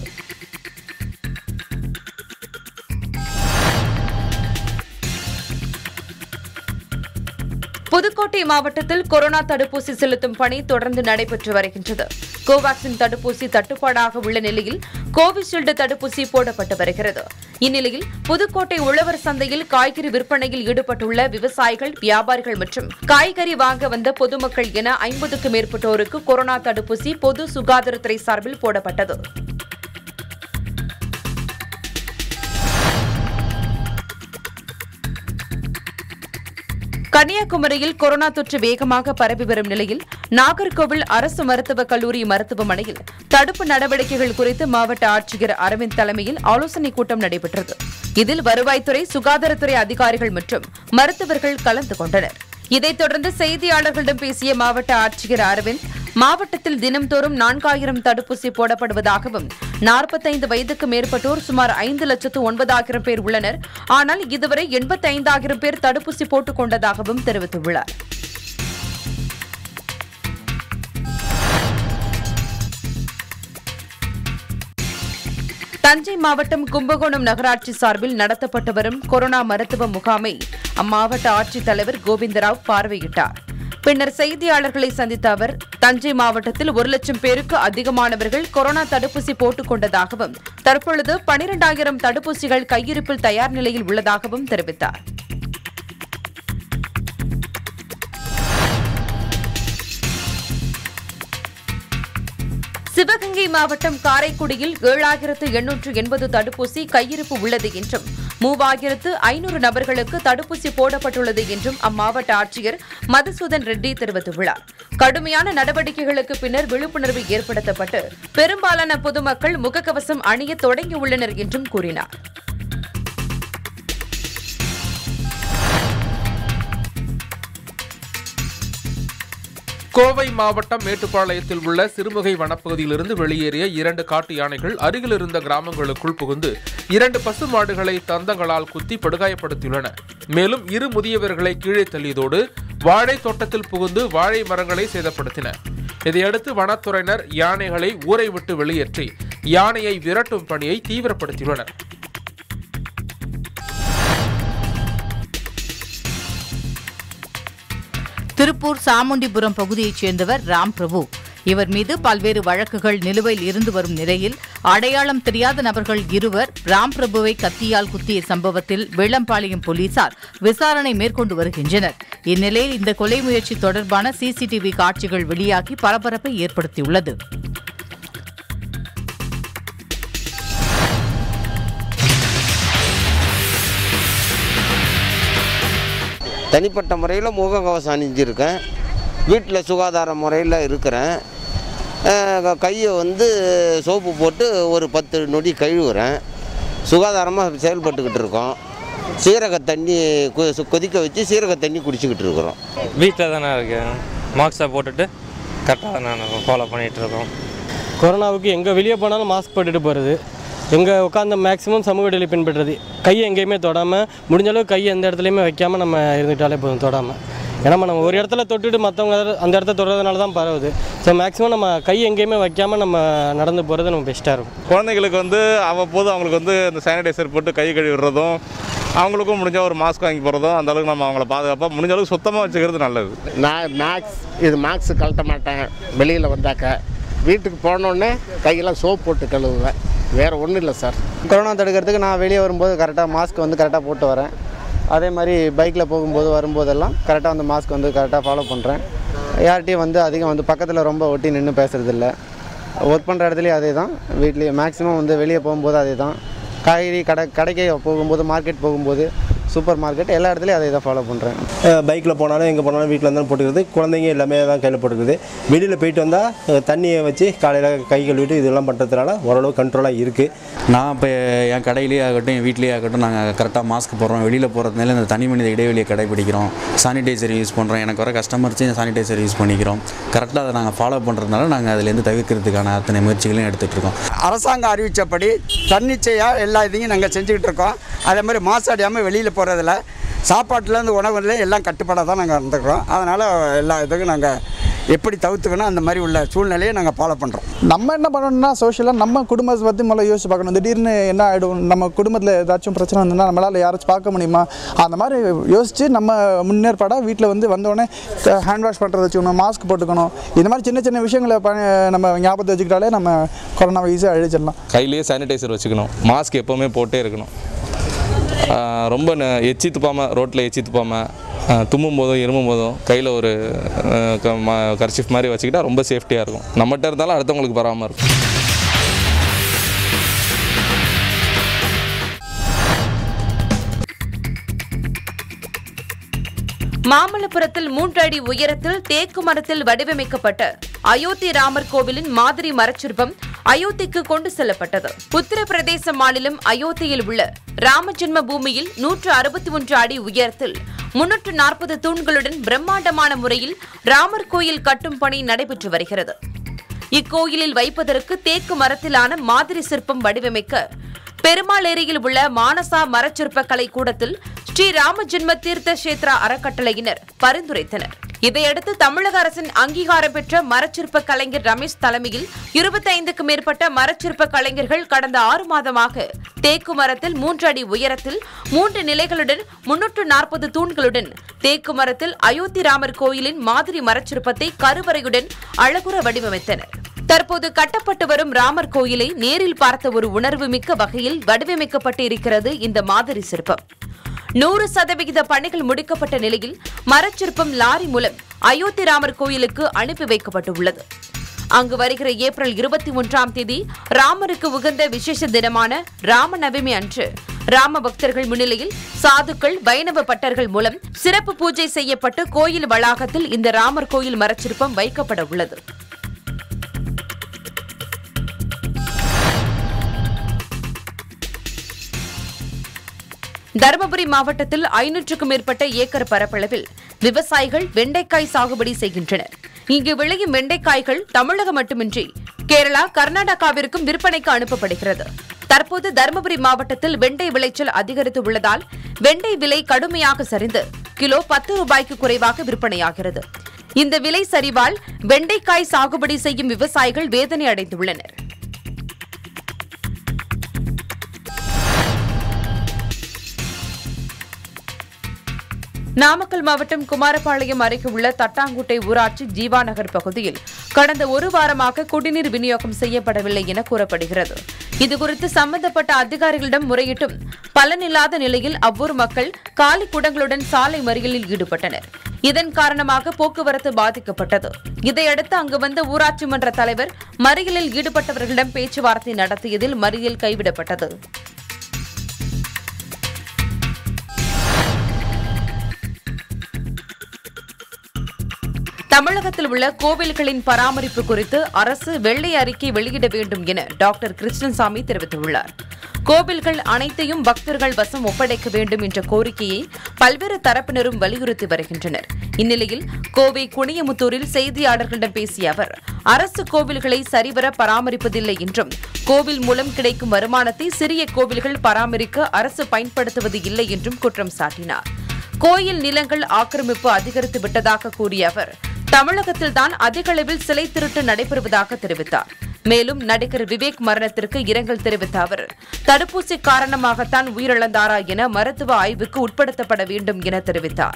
புதுக்கோட்டை மாவட்டத்தில் கொரோனா தடுப்பூசி செலுத்தும் பணி தொடர்ந்து நடைபெற்று வருகின்றது கோவாக்சின் தடுப்பூசி தட்டுப்பாடாக உள்ள நிலையில் கோவிஷீல்டு தடுப்பூசி போடப்பட்டு வருகிறது இந்நிலையில் புதுக்கோட்டை உழவர் சந்தையில் காய்கறி விற்பனையில் ஈடுபட்டுள்ள விவசாயிகள் வியாபாரிகள் மற்றும் காய்கறி வாங்க வந்த பொதுமக்கள் என ஐம்பதுக்கும் மேற்பட்டோருக்கு கொரோனா தடுப்பூசி பொது சுகாதாரத்துறை சார்பில் போடப்பட்டது கன்னியாகுமரியில் கொரோனா தொற்று வேகமாக பரவி வரும் நிலையில் நாகர்கோவில் அரசு மருத்துவக் கல்லூரி மருத்துவமனையில் தடுப்பு நடவடிக்கைகள் குறித்து மாவட்ட ஆட்சியர் அரவிந்த் தலைமையில் ஆலோசனைக் கூட்டம் நடைபெற்றது இதில் வருவாய்த்துறை சுகாதாரத்துறை அதிகாரிகள் மற்றும் மருத்துவர்கள் கலந்து கொண்டனர் இதைத் தொடர்ந்து செய்தியாளர்களிடம் பேசிய மாவட்ட ஆட்சியர் அரவிந்த் மாவட்டத்தில் தினம்தோறும் நான்காயிரம் தடுப்பூசி போடப்படுவதாகவும் நாற்பத்தைந்து வயதுக்கு மேற்பட்டோர் சுமார் ஐந்து லட்சத்து ஒன்பதாயிரம் பேர் உள்ளனர் ஆனால் இதுவரை எண்பத்தைந்தாயிரம் பேர் தடுப்பூசி போட்டுக் கொண்டதாகவும் தெரிவித்துள்ளார் தஞ்சை மாவட்டம் கும்பகோணம் நகராட்சி சார்பில் நடத்தப்பட்டு வரும் கொரோனா மருத்துவ முகாமை அம்மாவட்ட ஆட்சித்தலைவர் கோவிந்தராவ் பார்வையிட்டார் பின்னர் செய்தியாளர்களை சந்தித்த அவர் தஞ்சை மாவட்டத்தில் ஒரு லட்சம் பேருக்கு அதிகமானவர்கள் கொரோனா தடுப்பூசி போட்டுக் கொண்டதாகவும் தற்பொழுது பனிரெண்டாயிரம் தடுப்பூசிகள் கையிருப்பில் தயார் நிலையில் உள்ளதாகவும் தெரிவித்தார் சிவகங்கை மாவட்டம் காரைக்குடியில் ஏழாயிரத்து எண்ணூற்று எண்பது தடுப்பூசி கையிருப்பு உள்ளது என்றும் மூவாயிரத்து ஐநூறு நபர்களுக்கு தடுப்பூசி போடப்பட்டுள்ளது என்றும் அம்மாவட்ட ஆட்சியர் மதுசூதன் ரெட்டி தெரிவித்துள்ளார் கடுமையான நடவடிக்கைகளுக்கு பின்னர் விழிப்புணர்வு ஏற்படுத்தப்பட்டு பெரும்பாலான பொதுமக்கள் முகக்கவசம் அணிய தொடங்கியுள்ளனர் என்றும் கூறினார் கோவை மாவட்டம் மேட்டுப்பாளையத்தில் உள்ள சிறுமுகை வனப்பகுதியிலிருந்து வெளியேறிய இரண்டு காட்டு யானைகள் அருகில் இருந்த கிராமங்களுக்குள் புகுந்து இரண்டு பசு மாடுகளை தந்தங்களால் குத்தி படுகாயப்படுத்தியுள்ளன மேலும் இரு முதியவர்களை கீழே தள்ளியதோடு வாழை தோட்டத்தில் புகுந்து வாழை மரங்களை சேதப்படுத்தின இதையடுத்து வனத்துறையினர் யானைகளை ஊரை விட்டு வெளியேற்றி யானையை விரட்டும் பணியை தீவிரப்படுத்தியுள்ளனர் திருப்பூர் சாமுண்டிபுரம் பகுதியைச் சேர்ந்தவர் ராம் பிரபு இவர் மீது பல்வேறு வழக்குகள் நிலுவையில் இருந்து வரும் நிலையில் அடையாளம் தெரியாத நபர்கள் இருவர் ராம் பிரபுவை கத்தியால் குத்திய சம்பவத்தில் வெள்ளம்பாளையம் போலீசார் விசாரணை மேற்கொண்டு வருகின்றனர் இந்நிலையில் இந்த கொலை முயற்சி தொடர்பான சிசிடிவி காட்சிகள் வெளியாகி பரபரப்பை ஏற்படுத்தியுள்ளது தனிப்பட்ட முறையில் முகக்கவசம் அணிஞ்சிருக்கேன் வீட்டில் சுகாதார முறையில் இருக்கிறேன் அஹ் கையை வந்து சோப்பு போட்டு ஒரு பத்து நொடி கழுவுறேன் சுகாதாரமாக செயல்பட்டுக்கிட்டு இருக்கோம் சீரக தண்ணி கொ- கொதிக்க வச்சு சீரக தண்ணி குடிச்சிக்கிட்டு இருக்கிறோம் வீட்டில் தானே இருக்கேன் மாஸ்க்கை போட்டுட்டு கரெக்டாக நான் ஃபாலோ பண்ணிகிட்டு இருக்கோம் கொரோனாவுக்கு எங்கே வெளியே போனாலும் மாஸ்க் போட்டுட்டு போகிறது எங்கே உட்காந்த மேக்ஸிமம் சமூக இடைவெளி பின்பற்றுறது கையை எங்கேயுமே தொடாமல் முடிஞ்ச அளவுக்கு கையை எந்த இடத்துலையுமே வைக்காமல் நம்ம இருந்துக்கிட்டாலே போதும் தொடாமல் ஏன்னா நம்ம ஒரு இடத்துல தொட்டுட்டு மற்றவங்க அந்த இடத்த தொடுறதுனால தான் பரவுது ஸோ மேக்ஸிமம் நம்ம கை எங்கேயுமே வைக்காமல் நம்ம நடந்து போகிறது நம்ம பெஸ்ட்டாக இருக்கும் குழந்தைங்களுக்கு வந்து அவ்வப்போது அவங்களுக்கு வந்து இந்த சானிடைசர் போட்டு கை கழுவி விடுறதும் அவங்களுக்கும் முடிஞ்ச ஒரு மாஸ்க் வாங்கி போகிறதும் அந்த அளவுக்கு நம்ம அவங்கள பாதுகாப்பாக முடிஞ்ச அளவுக்கு சுத்தமாக வச்சுக்கிறது நல்லது நான் மேக்ஸ் இது மேக்ஸ் கழட்ட மாட்டேன் வெளியில் வந்தாக்க வீட்டுக்கு போனோடனே கையெல்லாம் சோப் போட்டு கழுவுவேன் வேறு ஒன்றும் இல்லை சார் கொரோனா தடுக்கிறதுக்கு நான் வெளியே வரும்போது கரெக்டாக மாஸ்க் வந்து கரெக்டாக போட்டு வரேன் அதே மாதிரி பைக்கில் போகும்போது வரும்போதெல்லாம் கரெக்டாக வந்து மாஸ்க் வந்து கரெக்டாக ஃபாலோ பண்ணுறேன் யார்கிட்டையும் வந்து அதிகம் வந்து பக்கத்தில் ரொம்ப ஒட்டி நின்று பேசுறதில்ல ஒர்க் பண்ணுற இடத்துலையும் அதே தான் வீட்லேயே மேக்ஸிமம் வந்து வெளியே போகும்போது அதே தான் காய்கறி கடை கடைக்கு போகும்போது மார்க்கெட் போகும்போது சூப்பர் மார்க்கெட் எல்லா இடத்துலையும் அதே தான் ஃபாலோ பண்ணுறேன் பைக்கில் போனாலும் எங்கே போனாலும் வீட்டில் இருந்தாலும் போட்டுக்கிறது குழந்தைங்க எல்லாமே தான் கையில் போட்டுக்குது வெளியில் போயிட்டு வந்தால் தண்ணியை வச்சு காலையில் கை கழுவிட்டு இதெல்லாம் பண்ணுறதுனால ஓரளவு கண்ட்ரோலாக இருக்குது நான் இப்போ என் கடையிலேயே ஆகட்டும் என் வீட்லேயே ஆகட்டும் நாங்கள் கரெக்டாக மாஸ்க் போடுறோம் வெளியில் போகிறதுனால இந்த தனி மனித இடைவெளியை கடைபிடிக்கிறோம் சானிடைசர் யூஸ் பண்ணுறோம் எனக்கு வர கஸ்டமர்ஸையும் சானிடைசர் யூஸ் பண்ணிக்கிறோம் கரெக்டாக அதை நாங்கள் ஃபாலோ பண்ணுறதுனால நாங்கள் அதுலேருந்து தவிர்க்கிறதுக்கான அத்தனை முயற்சிகளையும் எடுத்துகிட்டு இருக்கோம் அரசாங்கம் அறிவித்தபடி தன்னிச்சையாக எல்லா இதையும் நாங்கள் செஞ்சுக்கிட்டு இருக்கோம் அதே மாதிரி மாசடையாமல் வெளியில் போகிறதில்ல சாப்பாட்டுலேருந்து உணவுல எல்லாம் கட்டுப்பாடாக தான் நாங்கள் இருந்துக்கிறோம் அதனால் எல்லா இதுக்கும் நாங்கள் எப்படி தவிர்த்துக்கணும் அந்த மாதிரி உள்ள சூழ்நிலையை நாங்கள் ஃபாலோ பண்ணுறோம் நம்ம என்ன பண்ணணும்னா சோஷியலாக நம்ம குடும்பத்தை பற்றி முதல்ல யோசிச்சு பார்க்கணும் திடீர்னு என்ன ஆகிடும் நம்ம குடும்பத்தில் ஏதாச்சும் பிரச்சனை வந்ததுன்னா நம்மளால் யாராச்சும் பார்க்க முடியுமா அந்த மாதிரி யோசித்து நம்ம முன்னேற்பாடாக வீட்டில் வந்து வந்தோடனே ஹேண்ட் வாஷ் பண்ணுறத வச்சுக்கணும் மாஸ்க் போட்டுக்கணும் இந்த மாதிரி சின்ன சின்ன விஷயங்களை ப- நம்ம ஞாபகத்தை வச்சுக்கிட்டாலே நம்ம கொரோனாவை ஈஸியாக அழிச்சிடலாம் கையிலேயே சானிடைசர் வச்சுக்கணும் மாஸ்க் எப்போவுமே போட்டே இருக்கணும் ஆஹ் ரொம்ப ந- எச்சி துப்பாமல் ரோட்டில் எச்சி துப்பாமல் தும்மும் போதும் இருமும் போதும் கையில் ஒரு கர்ச்சிஃப் மாதிரி வச்சுக்கிட்டா ரொம்ப சேஃப்டியாக இருக்கும் நம்மகிட்ட இருந்தாலும் அடுத்தவங்களுக்கு வராமல் இருக்கும் மாமல்லபுரத்தில் மூன்று அடி உயரத்தில் தேக்கு மரத்தில் வடிவமைக்கப்பட்ட அயோத்தி ராமர் கோவிலின் மாதிரி மரச்சிற்பம் அயோத்திக்கு கொண்டு செல்லப்பட்டது உத்தரப்பிரதேச மாநிலம் அயோத்தியில் உள்ள ராமஜென்ம பூமியில் நூற்று அறுபத்தி ஒன்று அடி உயரத்தில் முன்னூற்று நாற்பது தூண்களுடன் பிரம்மாண்டமான முறையில் ராமர் கோயில் கட்டும் பணி நடைபெற்று வருகிறது இக்கோயிலில் வைப்பதற்கு தேக்கு மரத்திலான மாதிரி சிற்பம் வடிவமைக்க பெருமாள் ஏரியில் உள்ள மானசா மரச்சிற்ப கலை கூடத்தில் ஸ்ரீ ராம ஜென்ம தீர்த்த கஷேத்ரா அறக்கட்டளையினர் பரிந்துரைத்தனர் இதையடுத்து தமிழக அரசின் அங்கீகாரம் பெற்ற மரச்சிற்ப கலைஞர் ரமேஷ் தலைமையில் இருபத்தைந்துக்கும் மேற்பட்ட மரச்சிற்ப கலைஞர்கள் கடந்த ஆறு மாதமாக தேக்கு மரத்தில் மூன்று அடி உயரத்தில் மூன்று நிலைகளுடன் முன்னூற்று நாற்பது தூண்களுடன் தேக்கு மரத்தில் அயோத்தி ராமர் கோயிலின் மாதிரி மரச்சிற்பத்தை கருவறையுடன் அழகுற வடிவமைத்தனர் தற்போது கட்டப்பட்டு வரும் ராமர் கோயிலை நேரில் பார்த்த ஒரு உணர்வு மிக்க வகையில் வடிவமைக்கப்பட்டு இருக்கிறது இந்த மாதிரி சிற்பம் நூறு சதவிகித பணிகள் முடிக்கப்பட்ட நிலையில் மரச்சிற்பம் லாரி மூலம் அயோத்தி ராமர் கோயிலுக்கு அனுப்பி வைக்கப்பட்டுள்ளது அங்கு வருகிற ஏப்ரல் இருபத்தி ஒன்றாம் தேதி ராமருக்கு உகந்த விசேஷ தினமான ராமநவமி அன்று ராம பக்தர்கள் முன்னிலையில் சாதுக்கள் வைணவ பட்டர்கள் மூலம் சிறப்பு பூஜை செய்யப்பட்டு கோயில் வளாகத்தில் இந்த ராமர் கோயில் மரச்சிற்பம் வைக்கப்பட உள்ளது தருமபுரி மாவட்டத்தில் ஐநூற்றுக்கும் மேற்பட்ட ஏக்கர் பரப்பளவில் விவசாயிகள் வெண்டைக்காய் சாகுபடி செய்கின்றனர் இங்கு விளையும் வெண்டைக்காய்கள் தமிழகம் மட்டுமின்றி கேரளா கர்நாடகாவிற்கும் விற்பனைக்கு அனுப்பப்படுகிறது தற்போது தருமபுரி மாவட்டத்தில் வெண்டை விளைச்சல் அதிகரித்து உள்ளதால் வெண்டை விலை கடுமையாக சரிந்து கிலோ பத்து ரூபாய்க்கு குறைவாக விற்பனையாகிறது இந்த விலை சரிவால் வெண்டைக்காய் சாகுபடி செய்யும் விவசாயிகள் வேதனை அடைந்துள்ளனர் நாமக்கல் மாவட்டம் குமாரபாளையம் அருகே உள்ள தட்டாங்குட்டை ஊராட்சி ஜீவா நகர் பகுதியில் கடந்த ஒரு வாரமாக குடிநீர் விநியோகம் செய்யப்படவில்லை என கூறப்படுகிறது இதுகுறித்து சம்பந்தப்பட்ட அதிகாரிகளிடம் முறையிட்டும் பலனில்லாத நிலையில் அவ்வூர் மக்கள் காலி குடங்களுடன் சாலை மறியலில் ஈடுபட்டனர் இதன் காரணமாக போக்குவரத்து பாதிக்கப்பட்டது இதையடுத்து அங்கு வந்த ஊராட்சி மன்ற தலைவர் மறியலில் ஈடுபட்டவர்களிடம் பேச்சுவார்த்தை நடத்தியதில் மறியல் கைவிடப்பட்டது தமிழகத்தில் உள்ள கோவில்களின் பராமரிப்பு குறித்து அரசு வெள்ளை அறிக்கை வெளியிட வேண்டும் என டாக்டர் கிருஷ்ணசாமி தெரிவித்துள்ளார் கோவில்கள் அனைத்தையும் பக்தர்கள் வசம் ஒப்படைக்க வேண்டும் என்ற கோரிக்கையை பல்வேறு தரப்பினரும் வலியுறுத்தி வருகின்றனர் இந்நிலையில் கோவை குனியமுத்தூரில் செய்தியாளர்களிடம் பேசிய அவர் அரசு கோவில்களை சரிவர பராமரிப்பதில்லை என்றும் கோவில் மூலம் கிடைக்கும் வருமானத்தை சிறிய கோவில்கள் பராமரிக்க அரசு பயன்படுத்துவது இல்லை என்றும் குற்றம் சாட்டினார் கோயில் நிலங்கள் ஆக்கிரமிப்பு அதிகரித்து விட்டதாக கூறிய அவர் தமிழகத்தில்தான் அதிக அளவில் சிலை திருட்டு நடைபெறுவதாக தெரிவித்தார் மேலும் நடிகர் விவேக் மரணத்திற்கு இரங்கல் தெரிவித்த அவர் தடுப்பூசி காரணமாகத்தான் உயிரிழந்தாரா என மருத்துவ ஆய்வுக்கு உட்படுத்தப்பட வேண்டும் என தெரிவித்தார்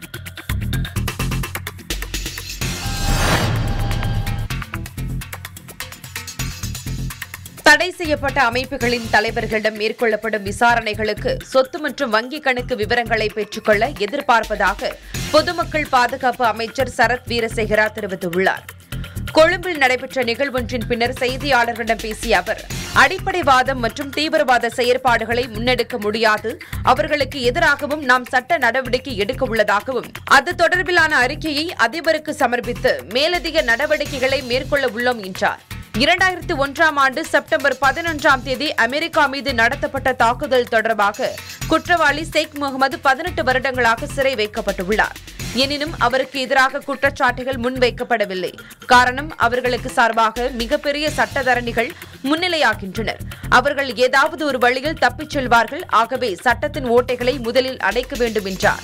தடை செய்யப்பட்ட அமைப்புகளின் தலைவர்களிடம் மேற்கொள்ளப்படும் விசாரணைகளுக்கு சொத்து மற்றும் வங்கிக் கணக்கு விவரங்களை பெற்றுக்கொள்ள எதிர்பார்ப்பதாக பொதுமக்கள் பாதுகாப்பு அமைச்சர் சரத் வீரசேகரா தெரிவித்துள்ளார் கொழும்பில் நடைபெற்ற நிகழ்வொன்றின் பின்னர் செய்தியாளர்களிடம் பேசிய அவர் அடிப்படைவாதம் மற்றும் தீவிரவாத செயற்பாடுகளை முன்னெடுக்க முடியாது அவர்களுக்கு எதிராகவும் நாம் சட்ட நடவடிக்கை எடுக்க உள்ளதாகவும் அது தொடர்பிலான அறிக்கையை அதிபருக்கு சமர்ப்பித்து மேலதிக நடவடிக்கைகளை மேற்கொள்ள உள்ளோம் என்றார் இரண்டாயிரத்தி ஒன்றாம் ஆண்டு செப்டம்பர் பதினொன்றாம் தேதி அமெரிக்கா மீது நடத்தப்பட்ட தாக்குதல் தொடர்பாக குற்றவாளி ஷேக் முகமது பதினெட்டு வருடங்களாக சிறை வைக்கப்பட்டுள்ளார் எனினும் அவருக்கு எதிராக குற்றச்சாட்டுகள் முன்வைக்கப்படவில்லை காரணம் அவர்களுக்கு சார்பாக மிகப்பெரிய சட்டத்தரணிகள் முன்னிலையாகின்றனர் அவர்கள் ஏதாவது ஒரு வழியில் தப்பிச் செல்வார்கள் ஆகவே சட்டத்தின் ஓட்டைகளை முதலில் அடைக்க வேண்டும் என்றார்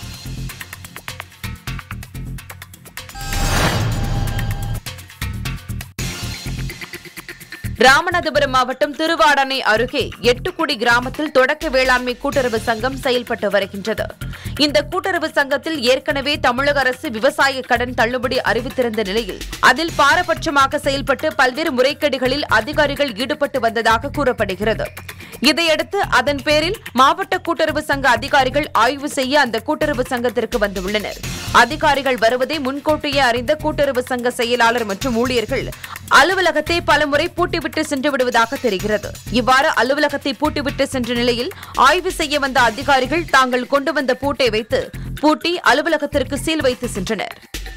ராமநாதபுரம் மாவட்டம் திருவாடனை அருகே எட்டுக்குடி கிராமத்தில் தொடக்க வேளாண்மை கூட்டுறவு சங்கம் செயல்பட்டு வருகின்றது இந்த கூட்டுறவு சங்கத்தில் ஏற்கனவே தமிழக அரசு விவசாய கடன் தள்ளுபடி அறிவித்திருந்த நிலையில் அதில் பாரபட்சமாக செயல்பட்டு பல்வேறு முறைகேடுகளில் அதிகாரிகள் ஈடுபட்டு வந்ததாக கூறப்படுகிறது இதையடுத்து அதன் பேரில் மாவட்ட கூட்டுறவு சங்க அதிகாரிகள் ஆய்வு செய்ய அந்த கூட்டுறவு சங்கத்திற்கு வந்துள்ளனர் அதிகாரிகள் வருவதை முன்கூட்டியே அறிந்த கூட்டுறவு சங்க செயலாளர் மற்றும் ஊழியர்கள் அலுவலகத்தை பலமுறை பூட்டிவிட்டு சென்று விடுவதாக தெரிகிறது இவ்வாறு அலுவலகத்தை பூட்டிவிட்டு சென்ற நிலையில் ஆய்வு செய்ய வந்த அதிகாரிகள் தாங்கள் கொண்டு வந்த பூட்டை வைத்து பூட்டி அலுவலகத்திற்கு சீல் வைத்து சென்றனர்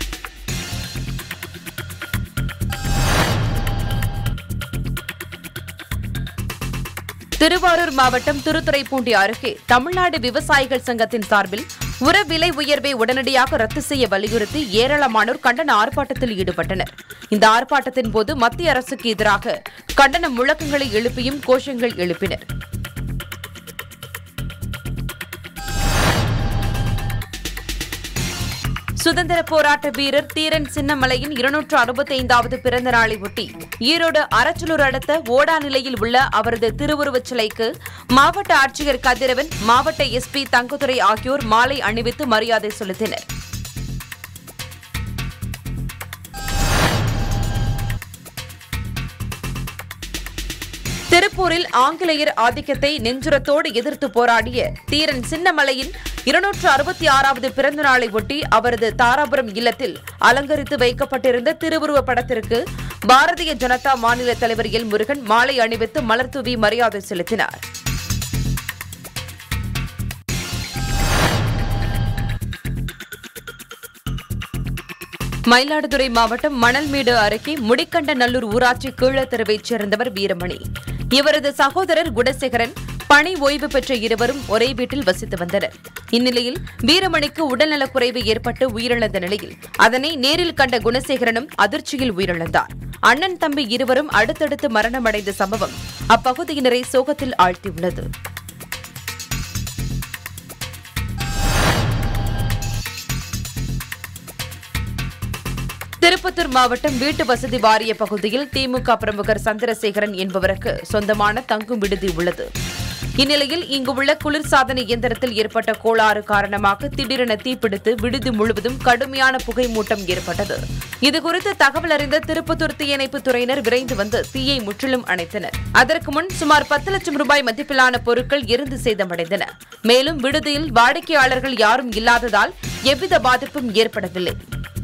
திருவாரூர் மாவட்டம் திருத்துறைப்பூண்டி அருகே தமிழ்நாடு விவசாயிகள் சங்கத்தின் சார்பில் உர விலை உயர்வை உடனடியாக ரத்து செய்ய வலியுறுத்தி ஏராளமானோர் கண்டன ஆர்ப்பாட்டத்தில் ஈடுபட்டனர் இந்த ஆர்ப்பாட்டத்தின் போது மத்திய அரசுக்கு எதிராக கண்டன முழக்கங்களை எழுப்பியும் கோஷங்கள் எழுப்பினர் சுதந்திர போராட்ட வீரர் தீரன் சின்னமலையின் இருநூற்று அறுபத்தைந்தாவது பிறந்த நாளை ஒட்டி ஈரோடு அரச்சலூர் அடுத்த ஓடா நிலையில் உள்ள அவரது திருவுருவச் சிலைக்கு மாவட்ட ஆட்சியர் கதிரவன் மாவட்ட எஸ்பி தங்கதுரை ஆகியோர் மாலை அணிவித்து மரியாதை செலுத்தினர் திருப்பூரில் ஆங்கிலேயர் ஆதிக்கத்தை நெஞ்சுரத்தோடு எதிர்த்து போராடிய தீரன் சின்னமலையின் இருநூற்று அறுபத்தி ஆறாவது பிறந்த நாளை ஒட்டி அவரது தாராபுரம் இல்லத்தில் அலங்கரித்து வைக்கப்பட்டிருந்த திருவுருவ படத்திற்கு பாரதிய ஜனதா மாநில தலைவர் எல் முருகன் மாலை அணிவித்து மலர்தூவி மரியாதை செலுத்தினார் மயிலாடுதுறை மாவட்டம் மணல்மேடு அருகே முடிக்கண்டநல்லூர் ஊராட்சி கீழத்தெருவைச் சேர்ந்தவர் வீரமணி இவரது சகோதரர் குணசேகரன் பணி ஓய்வு பெற்ற இருவரும் ஒரே வீட்டில் வசித்து வந்தனர் இந்நிலையில் வீரமணிக்கு உடல்நலக்குறைவு ஏற்பட்டு உயிரிழந்த நிலையில் அதனை நேரில் கண்ட குணசேகரனும் அதிர்ச்சியில் உயிரிழந்தார் அண்ணன் தம்பி இருவரும் அடுத்தடுத்து மரணமடைந்த சம்பவம் அப்பகுதியினரை சோகத்தில் ஆழ்த்தியுள்ளது திருப்பத்தூர் மாவட்டம் வீட்டு வசதி வாரிய பகுதியில் திமுக பிரமுகர் சந்திரசேகரன் என்பவருக்கு சொந்தமான தங்கும் விடுதி உள்ளது இந்நிலையில் இங்கு உள்ள குளிர்சாதன இயந்திரத்தில் ஏற்பட்ட கோளாறு காரணமாக திடீரென தீப்பிடித்து விடுதி முழுவதும் கடுமையான புகை மூட்டம் ஏற்பட்டது இதுகுறித்து தகவல் அறிந்த திருப்பத்தூர் தீயணைப்பு துறையினர் விரைந்து வந்து தீயை முற்றிலும் அணைத்தனர் அதற்கு முன் சுமார் பத்து லட்சம் ரூபாய் மதிப்பிலான பொருட்கள் எரிந்து சேதமடைந்தன மேலும் விடுதியில் வாடிக்கையாளர்கள் யாரும் இல்லாததால் எவ்வித பாதிப்பும் ஏற்படவில்லை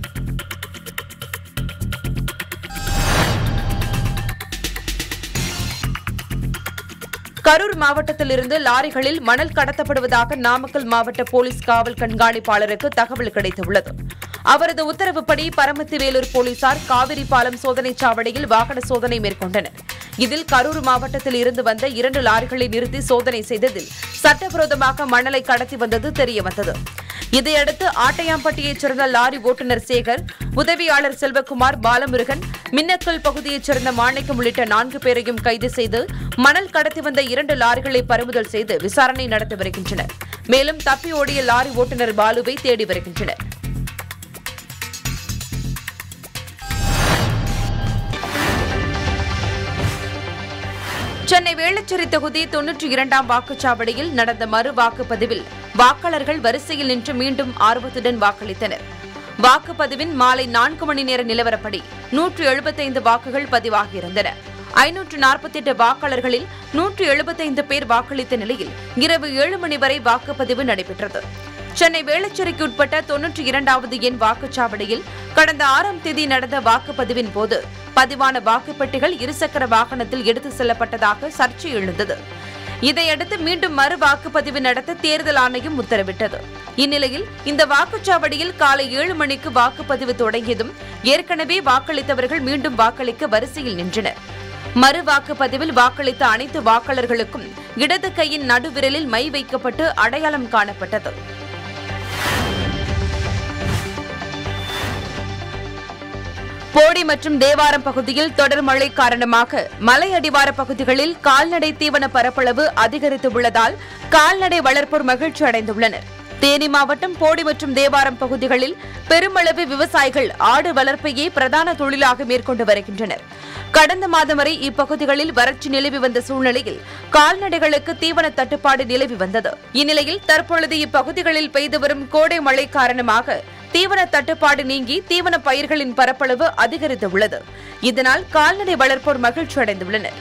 கரூர் மாவட்டத்திலிருந்து லாரிகளில் மணல் கடத்தப்படுவதாக நாமக்கல் மாவட்ட போலீஸ் காவல் கண்காணிப்பாளருக்கு தகவல் கிடைத்துள்ளது அவரது உத்தரவுப்படி பரமத்தி வேலூர் போலீசார் காவிரி பாலம் சோதனைச் சாவடியில் வாகன சோதனை மேற்கொண்டனர் இதில் கரூர் மாவட்டத்தில் இருந்து வந்த இரண்டு லாரிகளை நிறுத்தி சோதனை செய்ததில் சட்டவிரோதமாக மணலை கடத்தி வந்தது தெரியவந்தது இதையடுத்து ஆட்டையாம்பட்டியைச் சேர்ந்த லாரி ஓட்டுநர் சேகர் உதவியாளர் செல்வகுமார் பாலமுருகன் மின்னக்கல் பகுதியைச் சேர்ந்த மாணிக்கம் உள்ளிட்ட நான்கு பேரையும் கைது செய்து மணல் கடத்தி வந்த இரண்டு லாரிகளை பறிமுதல் செய்து விசாரணை நடத்தி வருகின்றனர் மேலும் தப்பி ஓடிய லாரி ஓட்டுநர் பாலுவை தேடி வருகின்றனர் சென்னை வேளச்சேரி தொகுதி தொன்னூற்றி இரண்டாம் வாக்குச்சாவடியில் நடந்த மறு வாக்குப்பதிவில் வாக்காளர்கள் வரிசையில் நின்று மீண்டும் ஆர்வத்துடன் வாக்களித்தனர் வாக்குப்பதிவின் மாலை நான்கு மணி நேர நிலவரப்படி நூற்று எழுபத்தைந்து வாக்குகள் பதிவாகியிருந்தன ஐநூற்று நாற்பத்தெட்டு வாக்காளர்களில் நூற்று எழுபத்தைந்து பேர் வாக்களித்த நிலையில் இரவு ஏழு மணி வரை வாக்குப்பதிவு நடைபெற்றது சென்னை வேளச்சேரிக்கு உட்பட்ட தொன்னூற்றி இரண்டாவது எண் வாக்குச்சாவடியில் கடந்த ஆறாம் தேதி நடந்த வாக்குப்பதிவின் போது பதிவான வாக்குப்பெட்டிகள் இருசக்கர வாகனத்தில் எடுத்து செல்லப்பட்டதாக சர்ச்சை எழுந்தது இதையடுத்து மீண்டும் மறு வாக்குப்பதிவு நடத்த தேர்தல் ஆணையம் உத்தரவிட்டது இந்நிலையில் இந்த வாக்குச்சாவடியில் காலை ஏழு மணிக்கு வாக்குப்பதிவு தொடங்கியதும் ஏற்கனவே வாக்களித்தவர்கள் மீண்டும் வாக்களிக்க வரிசையில் நின்றனர் மறு வாக்குப்பதிவில் வாக்களித்த அனைத்து வாக்காளர்களுக்கும் இடது கையின் நடுவிரலில் மை வைக்கப்பட்டு அடையாளம் காணப்பட்டது போடி மற்றும் தேவாரம் பகுதியில் தொடர் மழை காரணமாக மலை அடிவார பகுதிகளில் கால்நடை தீவன பரப்பளவு அதிகரித்து உள்ளதால் கால்நடை வளர்ப்போர் மகிழ்ச்சி அடைந்துள்ளனர் தேனி மாவட்டம் போடி மற்றும் தேவாரம் பகுதிகளில் பெருமளவு விவசாயிகள் ஆடு வளர்ப்பையே பிரதான தொழிலாக மேற்கொண்டு வருகின்றனர் கடந்த மாதம் வரை இப்பகுதிகளில் வறட்சி நிலவி வந்த சூழ்நிலையில் கால்நடைகளுக்கு தீவன தட்டுப்பாடு நிலவி வந்தது இந்நிலையில் தற்பொழுது இப்பகுதிகளில் பெய்து வரும் கோடை மழை காரணமாக தீவன தட்டுப்பாடு நீங்கி தீவன பயிர்களின் பரப்பளவு அதிகரித்துள்ளது இதனால் கால்நடை வளர்ப்போர் மகிழ்ச்சி அடைந்துள்ளனர்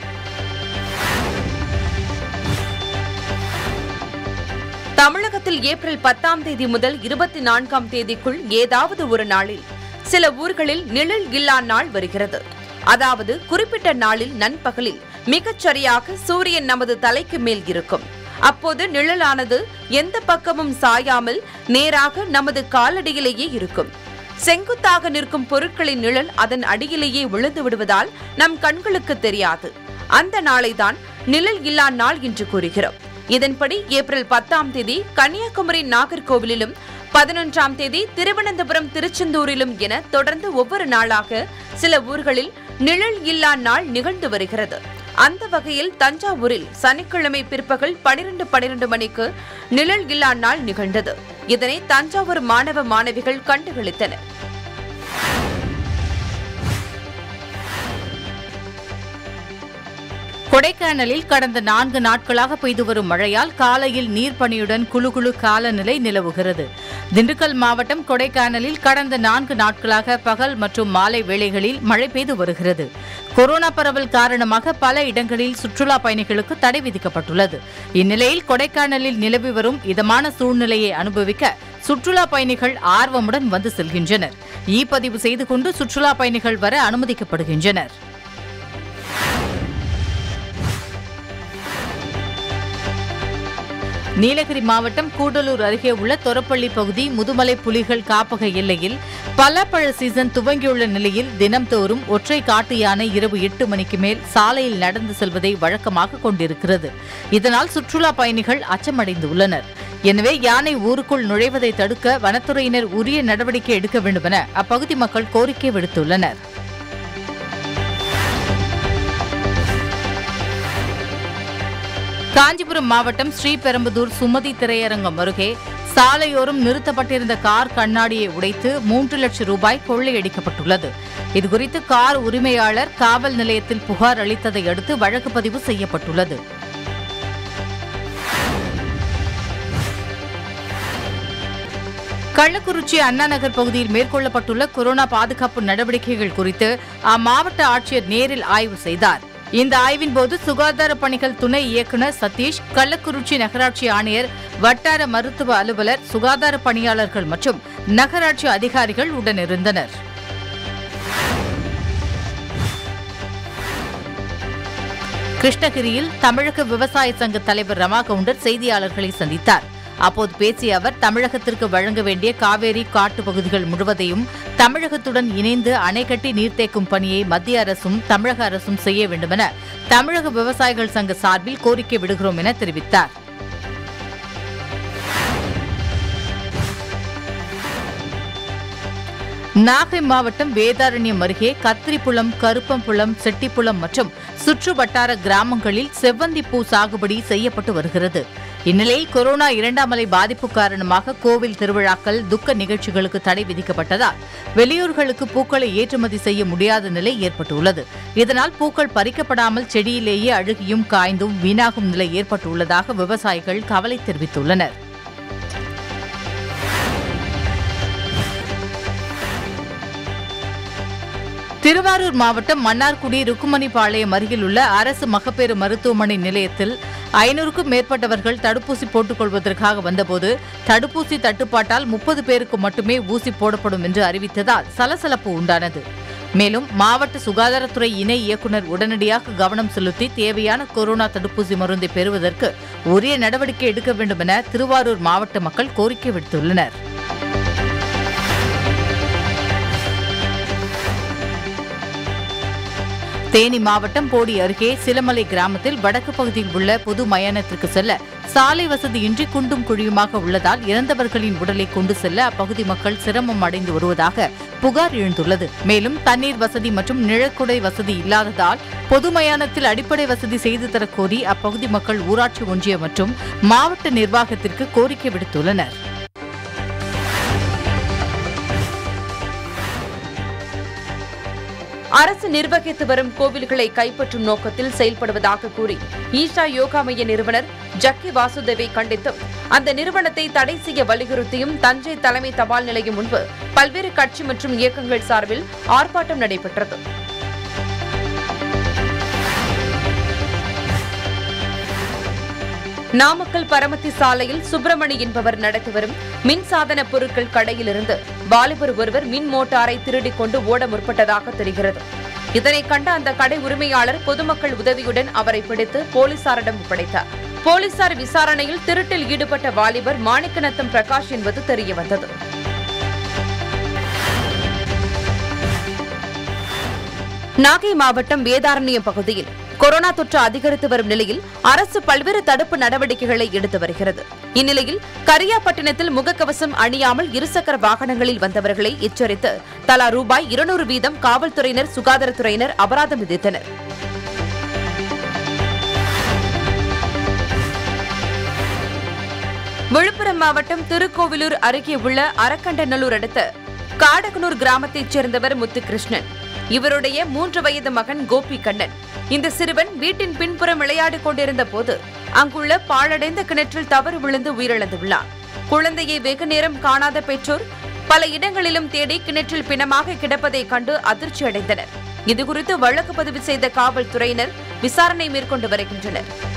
தமிழகத்தில் ஏப்ரல் பத்தாம் தேதி முதல் இருபத்தி நான்காம் தேதிக்குள் ஏதாவது ஒரு நாளில் சில ஊர்களில் நிழல் இல்லா நாள் வருகிறது அதாவது குறிப்பிட்ட நாளில் நண்பகலில் மிகச் சரியாக சூரியன் நமது தலைக்கு மேல் இருக்கும் அப்போது நிழலானது எந்த பக்கமும் சாயாமல் நேராக நமது காலடியிலேயே இருக்கும் செங்குத்தாக நிற்கும் பொருட்களின் நிழல் அதன் அடியிலேயே விழுந்து விடுவதால் நம் கண்களுக்கு தெரியாது அந்த நாளைதான் நிழல் இல்லா நாள் என்று கூறுகிறோம் இதன்படி ஏப்ரல் பத்தாம் தேதி கன்னியாகுமரி நாகர்கோவிலிலும் பதினொன்றாம் தேதி திருவனந்தபுரம் திருச்செந்தூரிலும் என தொடர்ந்து ஒவ்வொரு நாளாக சில ஊர்களில் நிழல் இல்லா நாள் நிகழ்ந்து வருகிறது அந்த வகையில் தஞ்சாவூரில் சனிக்கிழமை பிற்பகல் பனிரெண்டு பனிரெண்டு மணிக்கு நிழல் இல்லா நாள் நிகழ்ந்தது இதனை தஞ்சாவூர் மாணவ மாணவிகள் கண்டுகளித்தனர் கொடைக்கானலில் கடந்த நான்கு நாட்களாக பெய்து வரும் மழையால் காலையில் நீர்ப்பனியுடன் குளு குளு காலநிலை நிலவுகிறது திண்டுக்கல் மாவட்டம் கொடைக்கானலில் கடந்த நான்கு நாட்களாக பகல் மற்றும் மாலை வேளைகளில் மழை பெய்து வருகிறது கொரோனா பரவல் காரணமாக பல இடங்களில் சுற்றுலா பயணிகளுக்கு தடை விதிக்கப்பட்டுள்ளது இந்நிலையில் கொடைக்கானலில் நிலவி வரும் இதமான சூழ்நிலையை அனுபவிக்க சுற்றுலா பயணிகள் ஆர்வமுடன் வந்து செல்கின்றனர் இ பதிவு செய்து கொண்டு சுற்றுலா பயணிகள் வர அனுமதிக்கப்படுகின்றனர் நீலகிரி மாவட்டம் கூடலூர் அருகே உள்ள தொரப்பள்ளி பகுதி முதுமலை புலிகள் காப்பக எல்லையில் பலாப்பழ சீசன் துவங்கியுள்ள நிலையில் தினம்தோறும் ஒற்றை காட்டு யானை இரவு எட்டு மணிக்கு மேல் சாலையில் நடந்து செல்வதை வழக்கமாக கொண்டிருக்கிறது இதனால் சுற்றுலா பயணிகள் அச்சமடைந்துள்ளனர் எனவே யானை ஊருக்குள் நுழைவதை தடுக்க வனத்துறையினர் உரிய நடவடிக்கை எடுக்க வேண்டுமென அப்பகுதி மக்கள் கோரிக்கை விடுத்துள்ளனர் காஞ்சிபுரம் மாவட்டம் ஸ்ரீபெரும்புதூர் சுமதி திரையரங்கம் அருகே சாலையோரம் நிறுத்தப்பட்டிருந்த கார் கண்ணாடியை உடைத்து மூன்று லட்சம் ரூபாய் கொள்ளையடிக்கப்பட்டுள்ளது இதுகுறித்து கார் உரிமையாளர் காவல் நிலையத்தில் புகார் அளித்ததை அடுத்து வழக்கு பதிவு செய்யப்பட்டுள்ளது கள்ளக்குறிச்சி அண்ணா நகர் பகுதியில் மேற்கொள்ளப்பட்டுள்ள கொரோனா பாதுகாப்பு நடவடிக்கைகள் குறித்து அம்மாவட்ட ஆட்சியர் நேரில் ஆய்வு செய்தார் இந்த ஆய்வின் போது சுகாதார பணிகள் துணை இயக்குநர் சதீஷ் கள்ளக்குறிச்சி நகராட்சி ஆணையர் வட்டார மருத்துவ அலுவலர் சுகாதார பணியாளர்கள் மற்றும் நகராட்சி அதிகாரிகள் உடனிருந்தனர் கிருஷ்ணகிரியில் தமிழக விவசாய சங்க தலைவர் ரமா கவுண்டர் செய்தியாளர்களை சந்தித்தார் அப்போது பேசிய அவர் தமிழகத்திற்கு வழங்க வேண்டிய காவேரி காட்டு பகுதிகள் முழுவதையும் தமிழகத்துடன் இணைந்து அணை கட்டி நீர்த்தேக்கும் பணியை மத்திய அரசும் தமிழக அரசும் செய்ய வேண்டுமென தமிழக விவசாயிகள் சங்க சார்பில் கோரிக்கை விடுகிறோம் என தெரிவித்தார் நாகை மாவட்டம் வேதாரண்யம் அருகே கத்திரிப்புலம் கருப்பம்புலம் செட்டிப்புலம் மற்றும் சுற்று வட்டார கிராமங்களில் செவ்வந்தி பூ சாகுபடி செய்யப்பட்டு வருகிறது இந்நிலையில் கொரோனா இரண்டாம் அலை பாதிப்பு காரணமாக கோவில் திருவிழாக்கள் துக்க நிகழ்ச்சிகளுக்கு தடை விதிக்கப்பட்டதால் வெளியூர்களுக்கு பூக்களை ஏற்றுமதி செய்ய முடியாத நிலை ஏற்பட்டுள்ளது இதனால் பூக்கள் பறிக்கப்படாமல் செடியிலேயே அழுகியும் காய்ந்தும் வீணாகும் நிலை ஏற்பட்டுள்ளதாக விவசாயிகள் கவலை தெரிவித்துள்ளனர் திருவாரூர் மாவட்டம் மன்னார்குடி ருக்குமணிபாளையம் அருகில் உள்ள அரசு மகப்பேறு மருத்துவமனை நிலையத்தில் ஐநூறுக்கும் மேற்பட்டவர்கள் தடுப்பூசி போட்டுக் கொள்வதற்காக வந்தபோது தடுப்பூசி தட்டுப்பாட்டால் முப்பது பேருக்கு மட்டுமே ஊசி போடப்படும் என்று அறிவித்ததால் சலசலப்பு உண்டானது மேலும் மாவட்ட சுகாதாரத்துறை இணை இயக்குநர் உடனடியாக கவனம் செலுத்தி தேவையான கொரோனா தடுப்பூசி மருந்தை பெறுவதற்கு உரிய நடவடிக்கை எடுக்க வேண்டும் என திருவாரூர் மாவட்ட மக்கள் கோரிக்கை விடுத்துள்ளனர் தேனி மாவட்டம் போடி அருகே சிலமலை கிராமத்தில் வடக்கு பகுதியில் உள்ள பொது மயானத்திற்கு செல்ல சாலை வசதியின்றி குண்டும் குழியுமாக உள்ளதால் இறந்தவர்களின் உடலை கொண்டு செல்ல அப்பகுதி மக்கள் சிரமம் அடைந்து வருவதாக புகார் எழுந்துள்ளது மேலும் தண்ணீர் வசதி மற்றும் நிழற்குடை வசதி இல்லாததால் பொது மயானத்தில் அடிப்படை வசதி செய்து தரக்கோரி அப்பகுதி மக்கள் ஊராட்சி ஒன்றியம் மற்றும் மாவட்ட நிர்வாகத்திற்கு கோரிக்கை விடுத்துள்ளனர் அரசு நிர்வகித்து வரும் கோவில்களை கைப்பற்றும் நோக்கத்தில் செயல்படுவதாக கூறி ஈஷா யோகா மைய நிறுவனர் ஜக்கி வாசுதேவை கண்டித்தும் அந்த நிறுவனத்தை தடை செய்ய வலியுறுத்தியும் தஞ்சை தலைமை தபால் நிலையம் முன்பு பல்வேறு கட்சி மற்றும் இயக்கங்கள் சார்பில் ஆர்ப்பாட்டம் நடைபெற்றது நாமக்கல் பரமத்தி சாலையில் சுப்பிரமணி என்பவர் நடத்தி வரும் மின்சாதன பொருட்கள் கடையிலிருந்து வாலிபர் ஒருவர் மின் மோட்டாரை திருடிக் கொண்டு ஓட முற்பட்டதாக தெரிகிறது இதனை கண்ட அந்த கடை உரிமையாளர் பொதுமக்கள் உதவியுடன் அவரை பிடித்து போலீசாரிடம் ஒப்படைத்தார் போலீசார் விசாரணையில் திருட்டில் ஈடுபட்ட வாலிபர் மாணிக்கநத்தம் பிரகாஷ் என்பது தெரியவந்தது நாகை மாவட்டம் வேதாரண்யம் பகுதியில் கொரோனா தொற்று அதிகரித்து வரும் நிலையில் அரசு பல்வேறு தடுப்பு நடவடிக்கைகளை எடுத்து வருகிறது இந்நிலையில் கரியாப்பட்டினத்தில் முகக்கவசம் அணியாமல் இருசக்கர வாகனங்களில் வந்தவர்களை எச்சரித்து தலா ரூபாய் இருநூறு வீதம் காவல்துறையினர் சுகாதாரத்துறையினர் அபராதம் விதித்தனர் விழுப்புரம் மாவட்டம் திருக்கோவிலூர் அருகே உள்ள அரக்கண்டநல்லூர் அடுத்த காடகனூர் கிராமத்தைச் சேர்ந்தவர் முத்துகிருஷ்ணன் இவருடைய மூன்று வயது மகன் கோபி கண்ணன் இந்த சிறுவன் வீட்டின் பின்புறம் விளையாடிக் கொண்டிருந்த போது அங்குள்ள பாழடைந்த கிணற்றில் தவறு விழுந்து உயிரிழந்துள்ளார் குழந்தையை வெகு நேரம் காணாத பெற்றோர் பல இடங்களிலும் தேடி கிணற்றில் பிணமாக கிடப்பதைக் கண்டு அதிர்ச்சி அடைந்தனர் இதுகுறித்து வழக்கு பதிவு செய்த காவல்துறையினர் விசாரணை மேற்கொண்டு வருகின்றனர்